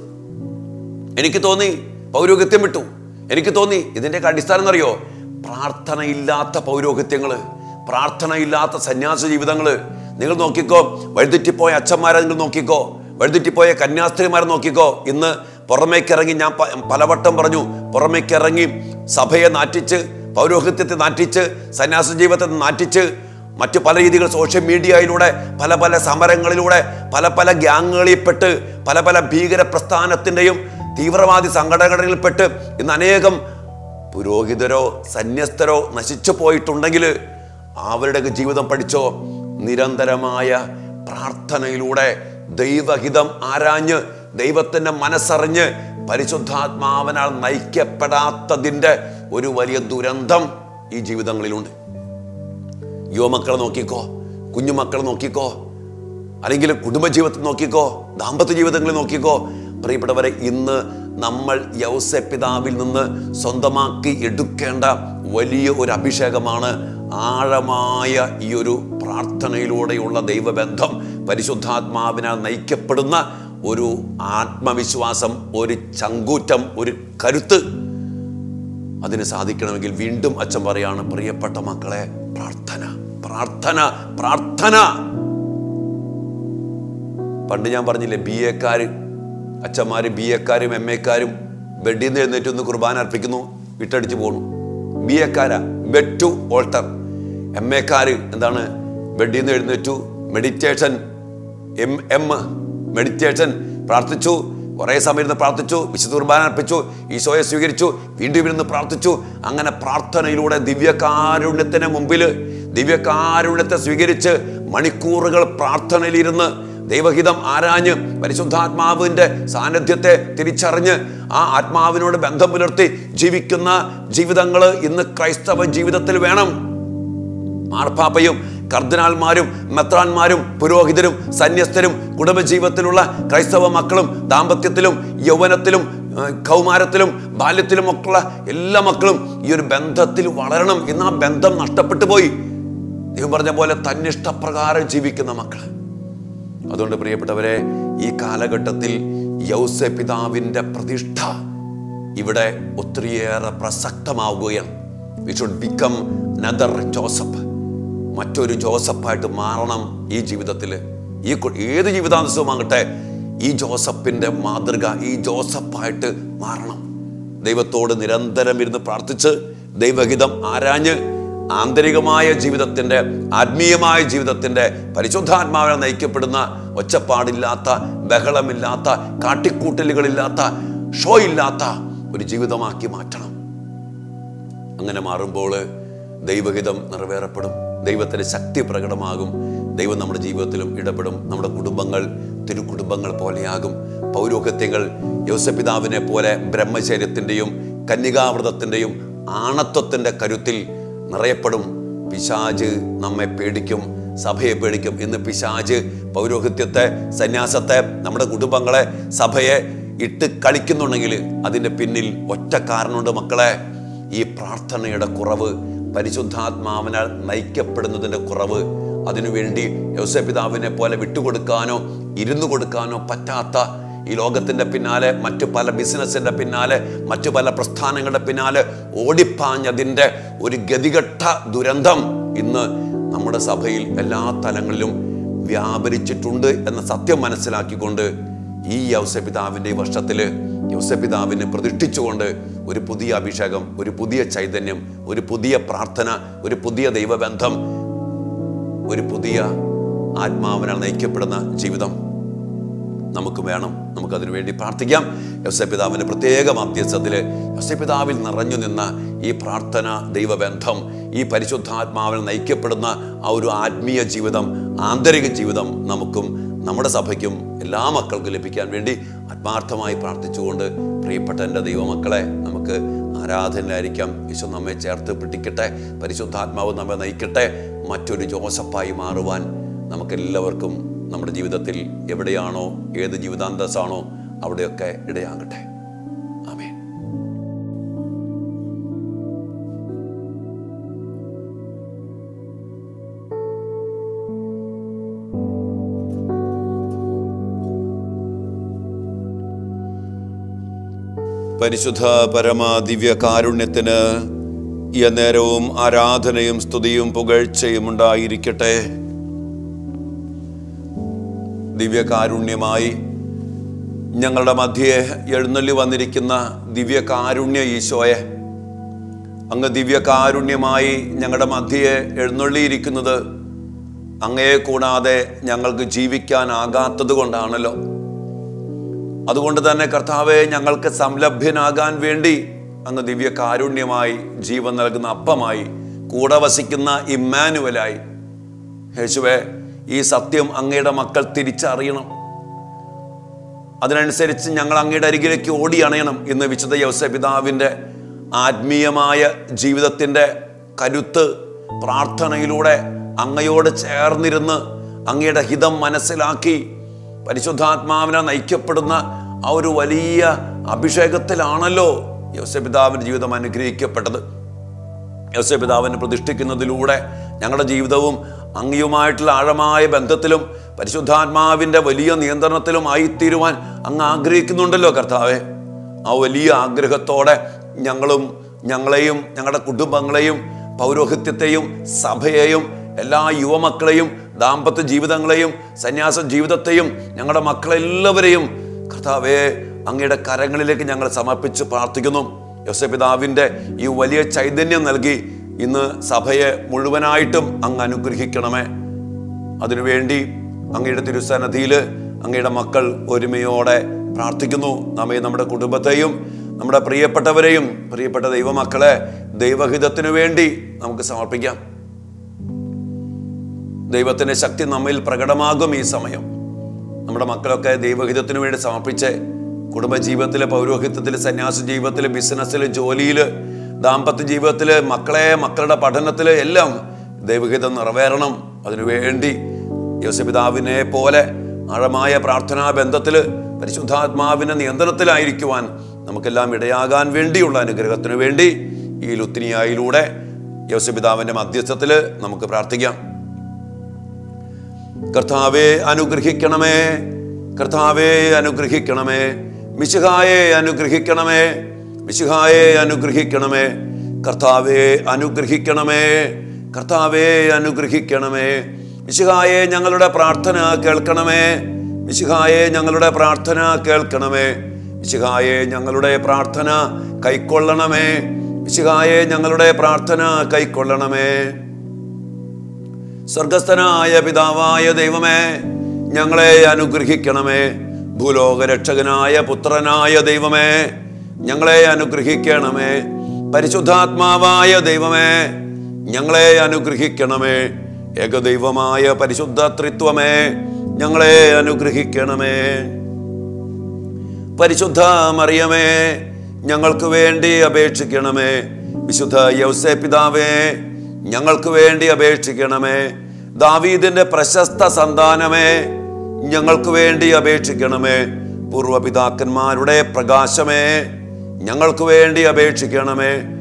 എനിക്ക് തോന്നി പൗരോഹിത്യം വിട്ടു എനിക്ക് തോന്നി ഇതിൻ്റെയൊക്കെ അടിസ്ഥാനം എന്നറിയോ പ്രാർത്ഥനയില്ലാത്ത പൗരോഹിത്യങ്ങൾ പ്രാർത്ഥനയില്ലാത്ത സന്യാസ ജീവിതങ്ങൾ നിങ്ങൾ നോക്കിക്കോ വഴുതെറ്റിപ്പോയ അച്ഛന്മാരെ നിങ്ങൾ നോക്കിക്കോ വഴുതെറ്റിപ്പോയ കന്യാസ്ത്രീമാരെ നോക്കിക്കോ ഇന്ന് പുറമേക്കിറങ്ങി ഞാൻ പ- പലവട്ടം പറഞ്ഞു പുറമേക്കിറങ്ങി സഭയെ നാറ്റിച്ച് പൗരോഹിത്യത്തെ നാറ്റിച്ച് സന്യാസ ജീവിതത്തെ നാറ്റിച്ച് മറ്റു പല രീതികൾ സോഷ്യൽ മീഡിയയിലൂടെ പല പല സമരങ്ങളിലൂടെ പല പല ഗ്യാങ്ങുകളിൽപ്പെട്ട് പല പല ഭീകര പ്രസ്ഥാനത്തിൻ്റെയും തീവ്രവാദി സംഘടനകളിൽപ്പെട്ട് ഇന്ന് അനേകം പുരോഹിതരോ സന്യസ്തരോ നശിച്ചു പോയിട്ടുണ്ടെങ്കിൽ അവരുടെയൊക്കെ ജീവിതം പഠിച്ചോ നിരന്തരമായ പ്രാർത്ഥനയിലൂടെ ദൈവഹിതം ആരാഞ്ഞ് ദൈവത്തിൻ്റെ മനസ്സറിഞ്ഞ് പരിശുദ്ധാത്മാവനാൽ നയിക്കപ്പെടാത്തതിൻ്റെ ഒരു വലിയ ദുരന്തം ഈ ജീവിതങ്ങളിലുണ്ട് യുവമക്കളെ നോക്കിക്കോ കുഞ്ഞുമക്കളെ നോക്കിക്കോ അല്ലെങ്കിൽ കുടുംബജീവിതത്തിൽ നോക്കിക്കോ ദാമ്പത്യ ജീവിതങ്ങളിൽ നോക്കിക്കോ പ്രിയപ്പെട്ടവരെ ഇന്ന് നമ്മൾ യൗസ പിതാവിൽ നിന്ന് സ്വന്തമാക്കി എടുക്കേണ്ട വലിയ ഒരു അഭിഷേകമാണ് ആഴമായ ഈ ഒരു പ്രാർത്ഥനയിലൂടെയുള്ള ദൈവബന്ധം പരിശുദ്ധാത്മാവിനാൽ നയിക്കപ്പെടുന്ന ഒരു ആത്മവിശ്വാസം ഒരു ചങ്കൂറ്റം ഒരു കരുത്ത് അതിന് സാധിക്കണമെങ്കിൽ വീണ്ടും അച്ഛൻ പറയാണ് പ്രിയപ്പെട്ട മക്കളെ പ്രാർത്ഥന പ്രാർത്ഥന പ്രാർത്ഥന പണ്ട് ഞാൻ പറഞ്ഞില്ലേ ബി എക്കാർ അച്ഛന്മാര് ബി എക്കാരും എം എക്കാരും ബെഡിൽ നിന്ന് എഴുന്നേറ്റ് ഒന്ന് കുർബാന അർപ്പിക്കുന്നു വിട്ടടിച്ച് പോണു ബി എക്കാരാ ബെഡ് ടു ഓൾട്ടർ എം എക്കാര് എന്താണ് ബെഡിൽ നിന്ന് എഴുന്നേറ്റു മെഡിറ്റേഷൻ എം എം മെഡിറ്റേഷൻ പ്രാർത്ഥിച്ചു കുറേ സമയം ഇരുന്ന് പ്രാർത്ഥിച്ചു വിശുദ്ധ കുർബാന അർപ്പിച്ചു ഈശോയെ സ്വീകരിച്ചു വീണ്ടും ഇരുന്ന് പ്രാർത്ഥിച്ചു അങ്ങനെ പ്രാർത്ഥനയിലൂടെ ദിവ്യകാരുണ്യത്തിന് മുമ്പിൽ ദിവ്യകാരുണ്യത്തെ സ്വീകരിച്ച് മണിക്കൂറുകൾ പ്രാർത്ഥനയിലിരുന്ന് ദൈവഹിതം ആരാഞ്ഞ് പരിശുദ്ധാത്മാവിൻ്റെ സാന്നിധ്യത്തെ തിരിച്ചറിഞ്ഞ് ആ ആത്മാവിനോട് ബന്ധം പുലർത്തി ജീവിക്കുന്ന ജീവിതങ്ങൾ ഇന്ന് ക്രൈസ്തവ ജീവിതത്തിൽ വേണം മാർപ്പാപ്പയും കർദിനാൾമാരും മെത്രാന്മാരും പുരോഹിതരും സന്യസ്തരും കുടുംബജീവിതത്തിലുള്ള ക്രൈസ്തവ മക്കളും ദാമ്പത്യത്തിലും യൗവനത്തിലും ആ, കൗമാരത്തിലും ബാല്യത്തിലും ഒക്കെയുള്ള എല്ലാ മക്കളും ഈ ഒരു ബന്ധത്തിൽ വളരണം ഇന്ന് ആ ബന്ധം നഷ്ടപ്പെട്ടു പോയി ദൈവം പറഞ്ഞ പോലെ തന്നിഷ്ടപ്രകാരം ജീവിക്കുന്ന മക്കൾ അതുകൊണ്ട് പ്രിയപ്പെട്ടവരെ ഈ കാലഘട്ടത്തിൽ യൗസ പിതാവിൻ്റെ പ്രതിഷ്ഠ ഇവിടെ ഒത്തിരിയേറെ പ്രസക്തമാവുകയാണ് we should become another Joseph മറ്റൊരു ജോസഫായിട്ട് മാറണം ഈ ജീവിതത്തിൽ ഈ കു- ഏത് ജീവിതാന്തസവുമാകട്ടെ ഈ ജോസഫിൻ്റെ മാതൃക ഈ ജോസഫായിട്ട് മാറണം ദൈവത്തോട് നിരന്തരം ഇരുന്ന് പ്രാർത്ഥിച്ച് ദൈവഹിതം ആരാഞ്ഞ് ആന്തരികമായ ജീവിതത്തിൻ്റെ ആത്മീയമായ ജീവിതത്തിൻ്റെ പരിശുദ്ധാത്മാവിനെ നയിക്കപ്പെടുന്ന ഒച്ചപ്പാടില്ലാത്ത ബഹളമില്ലാത്ത കാട്ടിക്കൂട്ടലുകളില്ലാത്ത ഷോ ഇല്ലാത്ത ഒരു ജീവിതമാക്കി മാറ്റണം അങ്ങനെ മാറുമ്പോൾ ദൈവഹിതം നിറവേറപ്പെടും ദൈവത്തിൻ്റെ ശക്തി പ്രകടമാകും ദൈവം നമ്മുടെ ജീവിതത്തിലും ഇടപെടും നമ്മുടെ കുടുംബങ്ങൾ തിരുക്കുടുംബങ്ങൾ പോലെയാകും പൗരോഹിത്യങ്ങൾ യോസപിതാവിനെ പോലെ ബ്രഹ്മചര്യത്തിൻ്റെയും കന്യകാവ്രതത്തിൻ്റെയും ആണത്വത്തിൻ്റെ കരുത്തിൽ നിറയപ്പെടും പിശാജ് നമ്മെ പേടിക്കും സഭയെ പേടിക്കും ഇന്ന് പിശാജ് പൗരോഹിത്യത്തെ സന്യാസത്തെ നമ്മുടെ കുടുംബങ്ങളെ സഭയെ ഇട്ട് കളിക്കുന്നുണ്ടെങ്കിൽ അതിൻ്റെ പിന്നിൽ ഒറ്റ കാരണമുണ്ട് മക്കളെ ഈ പ്രാർത്ഥനയുടെ കുറവ് പരിശുദ്ധാത്മാവിനാൽ നയിക്കപ്പെടുന്നതിൻ്റെ കുറവ് അതിനുവേണ്ടി യോസപിതാവിനെ പോലെ വിട്ടുകൊടുക്കാനോ ഇരുന്നു കൊടുക്കാനോ പറ്റാത്ത ഈ ലോകത്തിൻ്റെ പിന്നാലെ മറ്റു പല ബിസിനസ്സിൻ്റെ പിന്നാലെ മറ്റു പല പ്രസ്ഥാനങ്ങളുടെ പിന്നാലെ ഓടിപ്പാഞ്ഞതിൻ്റെ ഒരു ഗതികെട്ട ദുരന്തം ഇന്ന് നമ്മുടെ സഭയിൽ എല്ലാ തലങ്ങളിലും വ്യാപരിച്ചിട്ടുണ്ട് എന്ന സത്യം മനസ്സിലാക്കിക്കൊണ്ട് ഈ യൗസപിതാവിൻ്റെ ഈ വർഷത്തിൽ യൗസപിതാവിനെ പ്രതിഷ്ഠിച്ചുകൊണ്ട് ഒരു പുതിയ അഭിഷേകം ഒരു പുതിയ ചൈതന്യം ഒരു പുതിയ പ്രാർത്ഥന ഒരു പുതിയ ദൈവബന്ധം ഒരു പുതിയ ആത്മാവിനാൽ നയിക്കപ്പെടുന്ന ജീവിതം നമുക്ക് വേണം നമുക്കതിനു വേണ്ടി പ്രാർത്ഥിക്കാം യവസപിതാവിൻ്റെ പ്രത്യേക മധ്യസ്ഥത്തിൽ യവസപിതാവിൽ നിറഞ്ഞു നിന്ന ഈ പ്രാർത്ഥന ദൈവബന്ധം ഈ പരിശുദ്ധാത്മാവിൽ നയിക്കപ്പെടുന്ന ആ ഒരു ആത്മീയ ജീവിതം ആന്തരിക ജീവിതം നമുക്കും നമ്മുടെ സഭയ്ക്കും എല്ലാ മക്കൾക്കും ലഭിക്കാൻ വേണ്ടി ആത്മാർത്ഥമായി പ്രാർത്ഥിച്ചുകൊണ്ട് പ്രിയപ്പെട്ട എൻ്റെ ദൈവമക്കളെ നമുക്ക് ആരാധനയിലായിരിക്കാം ഈശോ നമ്മെ ചേർത്ത് പിടിക്കട്ടെ പരിശുദ്ധാത്മാവ് നമ്മെ നയിക്കട്ടെ മറ്റൊരു ജോസഫായി മാറുവാൻ നമുക്കെല്ലാവർക്കും നമ്മുടെ ജീവിതത്തിൽ എവിടെയാണോ ഏത് ജീവിതാന്തസ്സാണോ അവിടെയൊക്കെ ഇടയാകട്ടെ ആമേൻ പരിശുദ്ധ പരമ ദിവ്യ കാരുണ്യത്തിന് ഈ നേരവും ആരാധനയും സ്തുതിയും പുകഴ്ചയും ഉണ്ടായിരിക്കട്ടെ ദിവ്യകാരുണ്യമായി ഞങ്ങളുടെ മധ്യേ എഴുന്നള്ളി വന്നിരിക്കുന്ന ദിവ്യകാരുണ്യ ഈശോയെ അങ്ങ് ദിവ്യകാരുണ്യമായി ഞങ്ങളുടെ മധ്യേ എഴുന്നള്ളിയിരിക്കുന്നത് അങ്ങയെ കൂടാതെ ഞങ്ങൾക്ക് ജീവിക്കാനാകാത്തത് കൊണ്ടാണല്ലോ അതുകൊണ്ട് തന്നെ കർത്താവെ ഞങ്ങൾക്ക് സംലഭ്യനാകാൻ വേണ്ടി അങ്ങ് ദിവ്യകാരുണ്യമായി ജീവൻ നൽകുന്ന അപ്പമായി കൂടെ വസിക്കുന്ന ഇമ്മാനുവലായി യേശുവെ ഈ സത്യം അങ്ങയുടെ മക്കൾ തിരിച്ചറിയണം അതിനനുസരിച്ച് ഞങ്ങൾ അങ്ങയുടെ അരികിലേക്ക് ഓടി അണയണം ഇന്ന് വിശുദ്ധ യവസ പിതാവിൻ്റെ ആത്മീയമായ ജീവിതത്തിൻ്റെ കരുത്ത് പ്രാർത്ഥനയിലൂടെ അങ്ങയോട് ചേർന്നിരുന്ന് അങ്ങയുടെ ഹിതം മനസ്സിലാക്കി പരിശുദ്ധാത്മാവിനെ നയിക്കപ്പെടുന്ന ആ ഒരു വലിയ അഭിഷേകത്തിലാണല്ലോ യവസപിതാവിൻ്റെ ജീവിതം അനുഗ്രഹിക്കപ്പെട്ടത് യവസപിതാവിനെ പ്രതിഷ്ഠിക്കുന്നതിലൂടെ ഞങ്ങളുടെ ജീവിതവും അങ്ങയുമായിട്ടുള്ള ആഴമായ ബന്ധത്തിലും പരിശുദ്ധാത്മാവിൻ്റെ വലിയ നിയന്ത്രണത്തിലും ആയിത്തീരുവാൻ അങ്ങ് ആഗ്രഹിക്കുന്നുണ്ടല്ലോ കർത്താവെ ആ വലിയ ആഗ്രഹത്തോടെ ഞങ്ങളും ഞങ്ങളെയും ഞങ്ങളുടെ കുടുംബങ്ങളെയും പൗരോഹിത്യത്തെയും സഭയെയും എല്ലാ യുവമക്കളെയും ദാമ്പത്യ ജീവിതങ്ങളെയും സന്യാസ ജീവിതത്തെയും ഞങ്ങളുടെ മക്കളെല്ലാവരെയും കർത്താവെ അങ്ങയുടെ കരങ്ങളിലേക്ക് ഞങ്ങൾ സമർപ്പിച്ച് പ്രാർത്ഥിക്കുന്നു യോസപിതാവിൻ്റെ ഈ വലിയ ചൈതന്യം നൽകി ഇന്ന് സഭയെ മുഴുവനായിട്ടും അങ്ങ് അനുഗ്രഹിക്കണമേ അതിനുവേണ്ടി അങ്ങയുടെ തിരുസന്നധിയിൽ അങ്ങയുടെ മക്കൾ ഒരുമയോടെ പ്രാർത്ഥിക്കുന്നു നമ്മെ നമ്മുടെ കുടുംബത്തെയും നമ്മുടെ പ്രിയപ്പെട്ടവരെയും പ്രിയപ്പെട്ട ദൈവമക്കളെ ദൈവഹിതത്തിനു വേണ്ടി നമുക്ക് സമർപ്പിക്കാം ദൈവത്തിൻ്റെ ശക്തി നമ്മിൽ പ്രകടമാകും ഈ സമയം നമ്മുടെ മക്കളൊക്കെ ദൈവഹിതത്തിനു വേണ്ടി സമർപ്പിച്ച് കുടുംബജീവിതത്തിലെ പൗരോഹിത്യത്തിൽ സന്യാസ ജീവിതത്തിൽ ബിസിനസ്സിൽ ജോലിയിൽ ദാമ്പത്യ ജീവിതത്തിൽ മക്കളെ മക്കളുടെ പഠനത്തിൽ എല്ലാം ദൈവഹിതം നിറവേറണം അതിനുവേണ്ടി യോസപിതാവിനെ പോലെ ആഴമായ പ്രാർത്ഥനാ ബന്ധത്തിൽ പരിശുദ്ധാത്മാവിൻ്റെ നിയന്ത്രണത്തിലായിരിക്കുവാൻ നമുക്കെല്ലാം ഇടയാകാൻ വേണ്ടിയുള്ള അനുഗ്രഹത്തിനു വേണ്ടി ഈ ലുത്തിനിയായിലൂടെ യോസപിതാവിൻ്റെ മധ്യസ്ഥത്തിൽ നമുക്ക് പ്രാർത്ഥിക്കാം കർത്താവെ അനുഗ്രഹിക്കണമേ കർത്താവെ അനുഗ്രഹിക്കണമേ മിശിഹായെ അനുഗ്രഹിക്കണമേ മിശിഹായെ അനുഗ്രഹിക്കണമേ കർത്താവെ അനുഗ്രഹിക്കണമേ കർത്താവെ അനുഗ്രഹിക്കണമേ മിശിഹായെ ഞങ്ങളുടെ പ്രാർത്ഥന കേൾക്കണമേ മിശിഹായെ ഞങ്ങളുടെ പ്രാർത്ഥന കേൾക്കണമേ മിശിഹായെ ഞങ്ങളുടെ പ്രാർത്ഥന കൈക്കൊള്ളണമേ മിശിഹായെ ഞങ്ങളുടെ പ്രാർത്ഥന കൈക്കൊള്ളണമേ സ്വർഗസ്ഥനായ പിതാവായ ദൈവമേ ഞങ്ങളെ അനുഗ്രഹിക്കണമേ ഭൂലോകരക്ഷകനായ പുത്രനായ ദൈവമേ ഞങ്ങളെ അനുഗ്രഹിക്കണമേ പരിശുദ്ധാത്മാവായ ദൈവമേ ഞങ്ങളെ അനുഗ്രഹിക്കണമേ ഏകദൈവമായ പരിശുദ്ധ ത്രിത്വമേ ഞങ്ങളെ അനുഗ്രഹിക്കണമേ പരിശുദ്ധ മറിയമേ ഞങ്ങൾക്ക് വേണ്ടി അപേക്ഷിക്കണമേ വിശുദ്ധ യൗസേ പിതാവേ ഞങ്ങൾക്ക് വേണ്ടി അപേക്ഷിക്കണമേ ദാവീദിന്റെ പ്രശസ്ത സന്താനമേ ഞങ്ങൾക്ക് വേണ്ടി അപേക്ഷിക്കണമേ പൂർവപിതാക്കന്മാരുടെ പ്രകാശമേ ഞങ്ങൾക്ക് വേണ്ടി അപേക്ഷിക്കണമേ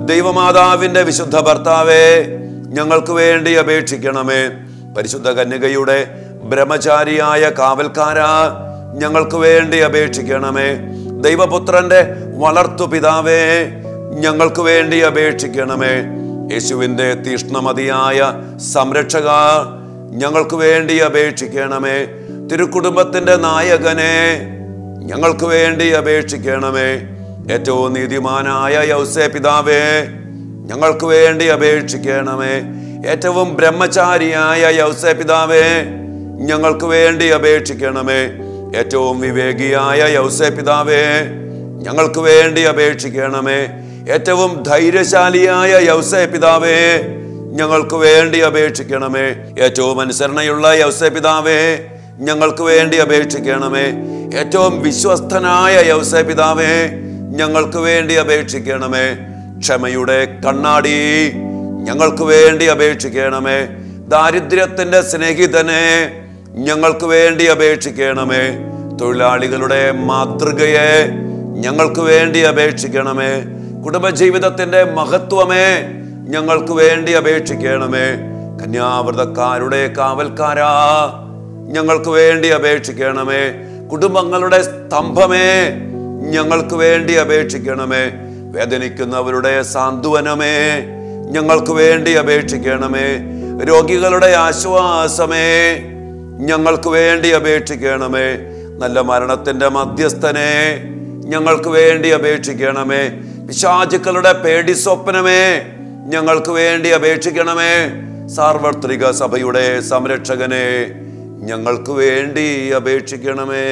ദൈവമാതാവിന്റെ വിശുദ്ധ ഭർത്താവേ ഞങ്ങൾക്ക് വേണ്ടി അപേക്ഷിക്കണമേ പരിശുദ്ധ കന്യകയുടെ ബ്രഹ്മചാരിയായ കാവൽക്കാരാ ഞങ്ങൾക്ക് വേണ്ടി അപേക്ഷിക്കണമേ ദൈവപുത്രന്റെ വളർത്തു പിതാവേ ഞങ്ങൾക്ക് വേണ്ടി അപേക്ഷിക്കണമേ യേശുവിൻ്റെ തീഷ്ണമതിയായ സംരക്ഷക ഞങ്ങൾക്ക് വേണ്ടി അപേക്ഷിക്കണമേ തിരുക്കുടുംബത്തിന്റെ നായകനെ ഞങ്ങൾക്ക് വേണ്ടി അപേക്ഷിക്കണമേ ഏറ്റവും നീതിമാനായ യൗസേ പിതാവേ ഞങ്ങൾക്ക് വേണ്ടി അപേക്ഷിക്കണമേ ഏറ്റവും ബ്രഹ്മചാരിയായ യൗസേ പിതാവേ ഞങ്ങൾക്ക് വേണ്ടി അപേക്ഷിക്കണമേ ഏറ്റവും വിവേകിയായ യൗസേ പിതാവേ ഞങ്ങൾക്ക് വേണ്ടി അപേക്ഷിക്കണമേ ഏറ്റവും ധൈര്യശാലിയായ യൗസേ പിതാവേ ഞങ്ങൾക്ക് വേണ്ടി അപേക്ഷിക്കണമേ ഏറ്റവും അനുസരണയുള്ള യൗസേ പിതാവേ ഞങ്ങൾക്ക് വേണ്ടി അപേക്ഷിക്കണമേ ഏറ്റവും വിശ്വസ്തനായ യൗസേ പിതാവേ ഞങ്ങൾക്ക് വേണ്ടി അപേക്ഷിക്കണമേ ക്ഷമയുടെ കണ്ണാടി ഞങ്ങൾക്ക് വേണ്ടി അപേക്ഷിക്കണമേ ദാരിദ്ര്യത്തിന്റെ സ്നേഹിതനെ ഞങ്ങൾക്ക് വേണ്ടി അപേക്ഷിക്കണമേ തൊഴിലാളികളുടെ മാതൃകയെ ഞങ്ങൾക്ക് വേണ്ടി അപേക്ഷിക്കണമേ കുടുംബജീവിതത്തിന്റെ മഹത്വമേ ഞങ്ങൾക്ക് വേണ്ടി അപേക്ഷിക്കണമേ കന്യാവ്രതക്കാരുടെ കാവൽക്കാരാ ഞങ്ങൾക്ക് വേണ്ടി അപേക്ഷിക്കണമേ കുടുംബങ്ങളുടെ സ്തംഭമേ ഞങ്ങൾക്ക് വേണ്ടി അപേക്ഷിക്കണമേ വേദനിക്കുന്നവരുടെ സാന്ത്വനമേ ഞങ്ങൾക്ക് വേണ്ടി അപേക്ഷിക്കണമേ രോഗികളുടെ ആശ്വാസമേ ഞങ്ങൾക്ക് വേണ്ടി അപേക്ഷിക്കണമേ നല്ല മരണത്തിന്റെ മധ്യസ്ഥനെ ഞങ്ങൾക്ക് വേണ്ടി അപേക്ഷിക്കണമേ പിശാചുക്കളുടെ പേടി സ്വപ്നമേ ഞങ്ങൾക്ക് വേണ്ടി അപേക്ഷിക്കണമേ സാർവത്രിക സഭയുടെ സംരക്ഷകനെ ഞങ്ങൾക്ക് വേണ്ടി അപേക്ഷിക്കണമേ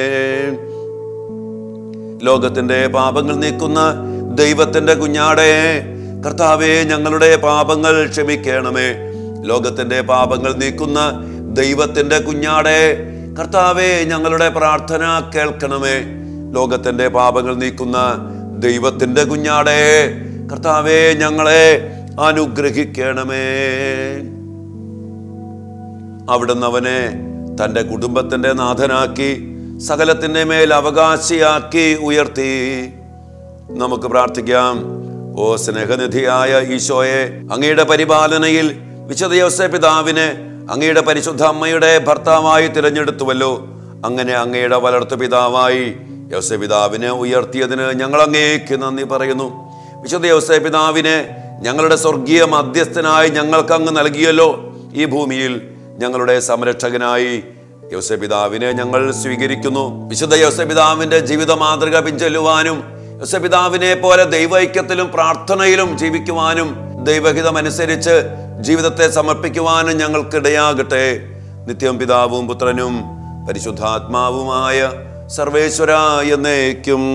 ലോകത്തിന്റെ പാപങ്ങൾ നീക്കുന്ന ദൈവത്തിന്റെ കുഞ്ഞാടെ കർത്താവെ ഞങ്ങളുടെ പാപങ്ങൾ ക്ഷമിക്കണമേ ലോകത്തിന്റെ പാപങ്ങൾ നീക്കുന്ന ദൈവത്തിന്റെ കുഞ്ഞാടെ കർത്താവെ ഞങ്ങളുടെ പ്രാർത്ഥന കേൾക്കണമേ ലോകത്തിന്റെ പാപങ്ങൾ നീക്കുന്ന ദൈവത്തിന്റെ കുഞ്ഞാടെ കർത്താവെ ഞങ്ങളെ അനുഗ്രഹിക്കണമേ അവിടുന്ന് അവനെ തൻ്റെ കുടുംബത്തിൻ്റെ നാഥനാക്കി സകലത്തിൻ്റെ മേൽ അവകാശിയാക്കി ഉയർത്തി നമുക്ക് പ്രാർത്ഥിക്കാം ഓ സ്നേഹനിധിയായ ഈശോയെ അങ്ങയുടെ പരിപാലനയിൽ വിശുദ്ധ യോസേ പിതാവിനെ അങ്ങയുടെ പരിശുദ്ധ അമ്മയുടെ ഭർത്താവായി തിരഞ്ഞെടുത്തുവല്ലോ അങ്ങനെ അങ്ങയുടെ വളർത്തു പിതാവായി യോസേ പിതാവിനെ ഉയർത്തിയതിന് ഞങ്ങൾ അങ്ങേക്ക് നന്ദി പറയുന്നു വിശുദ്ധ യോസേ പിതാവിനെ ഞങ്ങളുടെ സ്വർഗീയ മധ്യസ്ഥനായി ഞങ്ങൾക്ക് അങ്ങ് നൽകിയല്ലോ ഈ ഭൂമിയിൽ ഞങ്ങളുടെ സംരക്ഷകനായി യോസപിതാവിനെ ഞങ്ങൾ സ്വീകരിക്കുന്നു വിശുദ്ധ യോസപിതാവിന്റെ ജീവിത മാതൃക പിഞ്ചൊല്ലുവാനും യോസപിതാവിനെ പോലെ ദൈവൈക്യത്തിലും പ്രാർത്ഥനയിലും ജീവിക്കുവാനും ദൈവഹിതമനുസരിച്ച് ജീവിതത്തെ സമർപ്പിക്കുവാനും ഞങ്ങൾക്കിടയാകട്ടെ നിത്യം പിതാവും പുത്രനും പരിശുദ്ധാത്മാവുമായ സർവേശ്വര എന്നേക്കും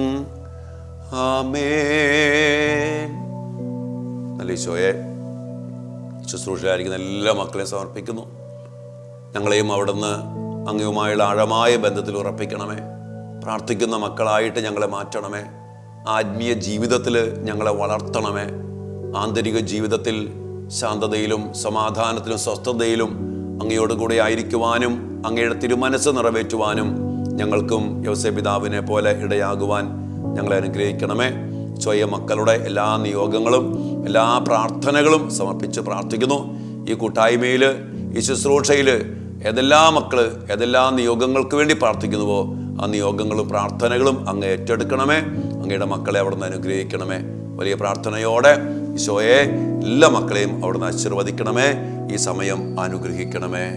ആമേൻ നല്ല ഈശോയെ ശുശ്രൂഷയായിരിക്കുന്ന എല്ലാ മക്കളെയും സമർപ്പിക്കുന്നു ഞങ്ങളെയും അവിടുന്ന് അങ്ങയുമായുള്ള ആഴമായ ബന്ധത്തിൽ ഉറപ്പിക്കണമേ പ്രാർത്ഥിക്കുന്ന മക്കളായിട്ട് ഞങ്ങളെ മാറ്റണമേ ആത്മീയ ജീവിതത്തിൽ ഞങ്ങളെ വളർത്തണമേ ആന്തരിക ജീവിതത്തിൽ ശാന്തതയിലും സമാധാനത്തിലും സ്വസ്ഥതയിലും അങ്ങയോട് കൂടെ ആയിരിക്കുവാനും അങ്ങയുടെ തിരുമനസ് നിറവേറ്റുവാനും ഞങ്ങൾക്കും യോസേ പിതാവിനെ പോലെ ഇടയാകുവാൻ ഞങ്ങളെ അനുഗ്രഹിക്കണമേ സ്വയം മക്കളുടെ എല്ലാ നിയോഗങ്ങളും എല്ലാ പ്രാർത്ഥനകളും സമർപ്പിച്ച് പ്രാർത്ഥിക്കുന്നു ഈ കൂട്ടായ്മയിൽ ഈ ശുശ്രൂഷയിൽ ഏതെല്ലാം മക്കള് ഏതെല്ലാം നിയോഗങ്ങൾക്ക് വേണ്ടി പ്രാർത്ഥിക്കുന്നുവോ ആ നിയോഗങ്ങളും പ്രാർത്ഥനകളും അങ്ങ് ഏറ്റെടുക്കണമേ അങ്ങയുടെ മക്കളെ അവിടുന്ന് അനുഗ്രഹിക്കണമേ വലിയ പ്രാർത്ഥനയോടെ ഈശോയെ എല്ലാ മക്കളെയും അവിടുന്ന് ആശീർവദിക്കണമേ ഈ സമയം അനുഗ്രഹിക്കണമേ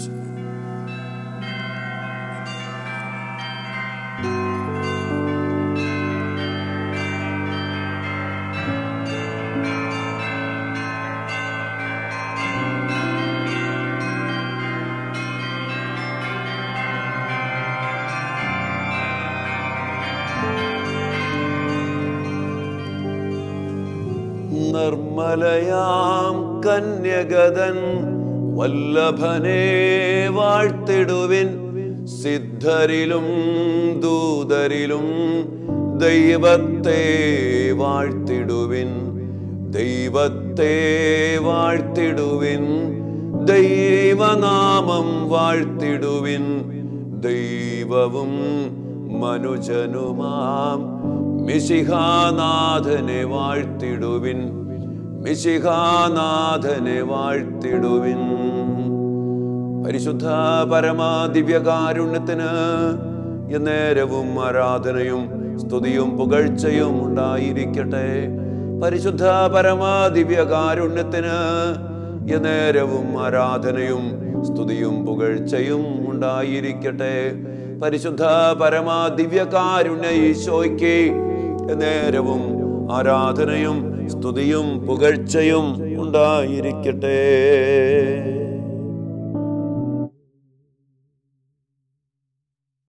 നിർമ്മലയാം കന്യകതൻ വല്ലഭനെ വാഴ്ത്തിടുവിൻ സിദ്ധരിലും ദൂതരിലും ദൈവത്തെ വാഴ്ത്തിടുവിൻ ദൈവത്തെ വാഴ്ത്തിടുവിൻ ദൈവനാമം വാഴ്ത്തിടുവിൻ ദൈവവും മനുജനുമാം മിശിഹാനാഥനെ വാഴ്ത്തിടുവിൻ മിശിഹാനാഥനെ വാഴ്ത്തിടുവിൻ പരിശുദ്ധ പരമാ ദിവ്യകാരുണ്യത്തിന് എന്നേരവും ആരാധനയും സ്തുതിയും പുകഴ്ചയും ഉണ്ടായിരിക്കട്ടെ പരിശുദ്ധ പരമാ ദിവ്യകാരുണ്യത്തിന് എന്നേരവും ആരാധനയും സ്തുതിയും പുകഴ്ചയും ഉണ്ടായിരിക്കട്ടെ പരിശുദ്ധ പരമാ ദിവ്യകാരുണ്യ ഈശോയ്ക്ക് എന്നേരവും ആരാധനയും സ്തുതിയും പുകഴ്ചയും ഉണ്ടായിരിക്കട്ടെ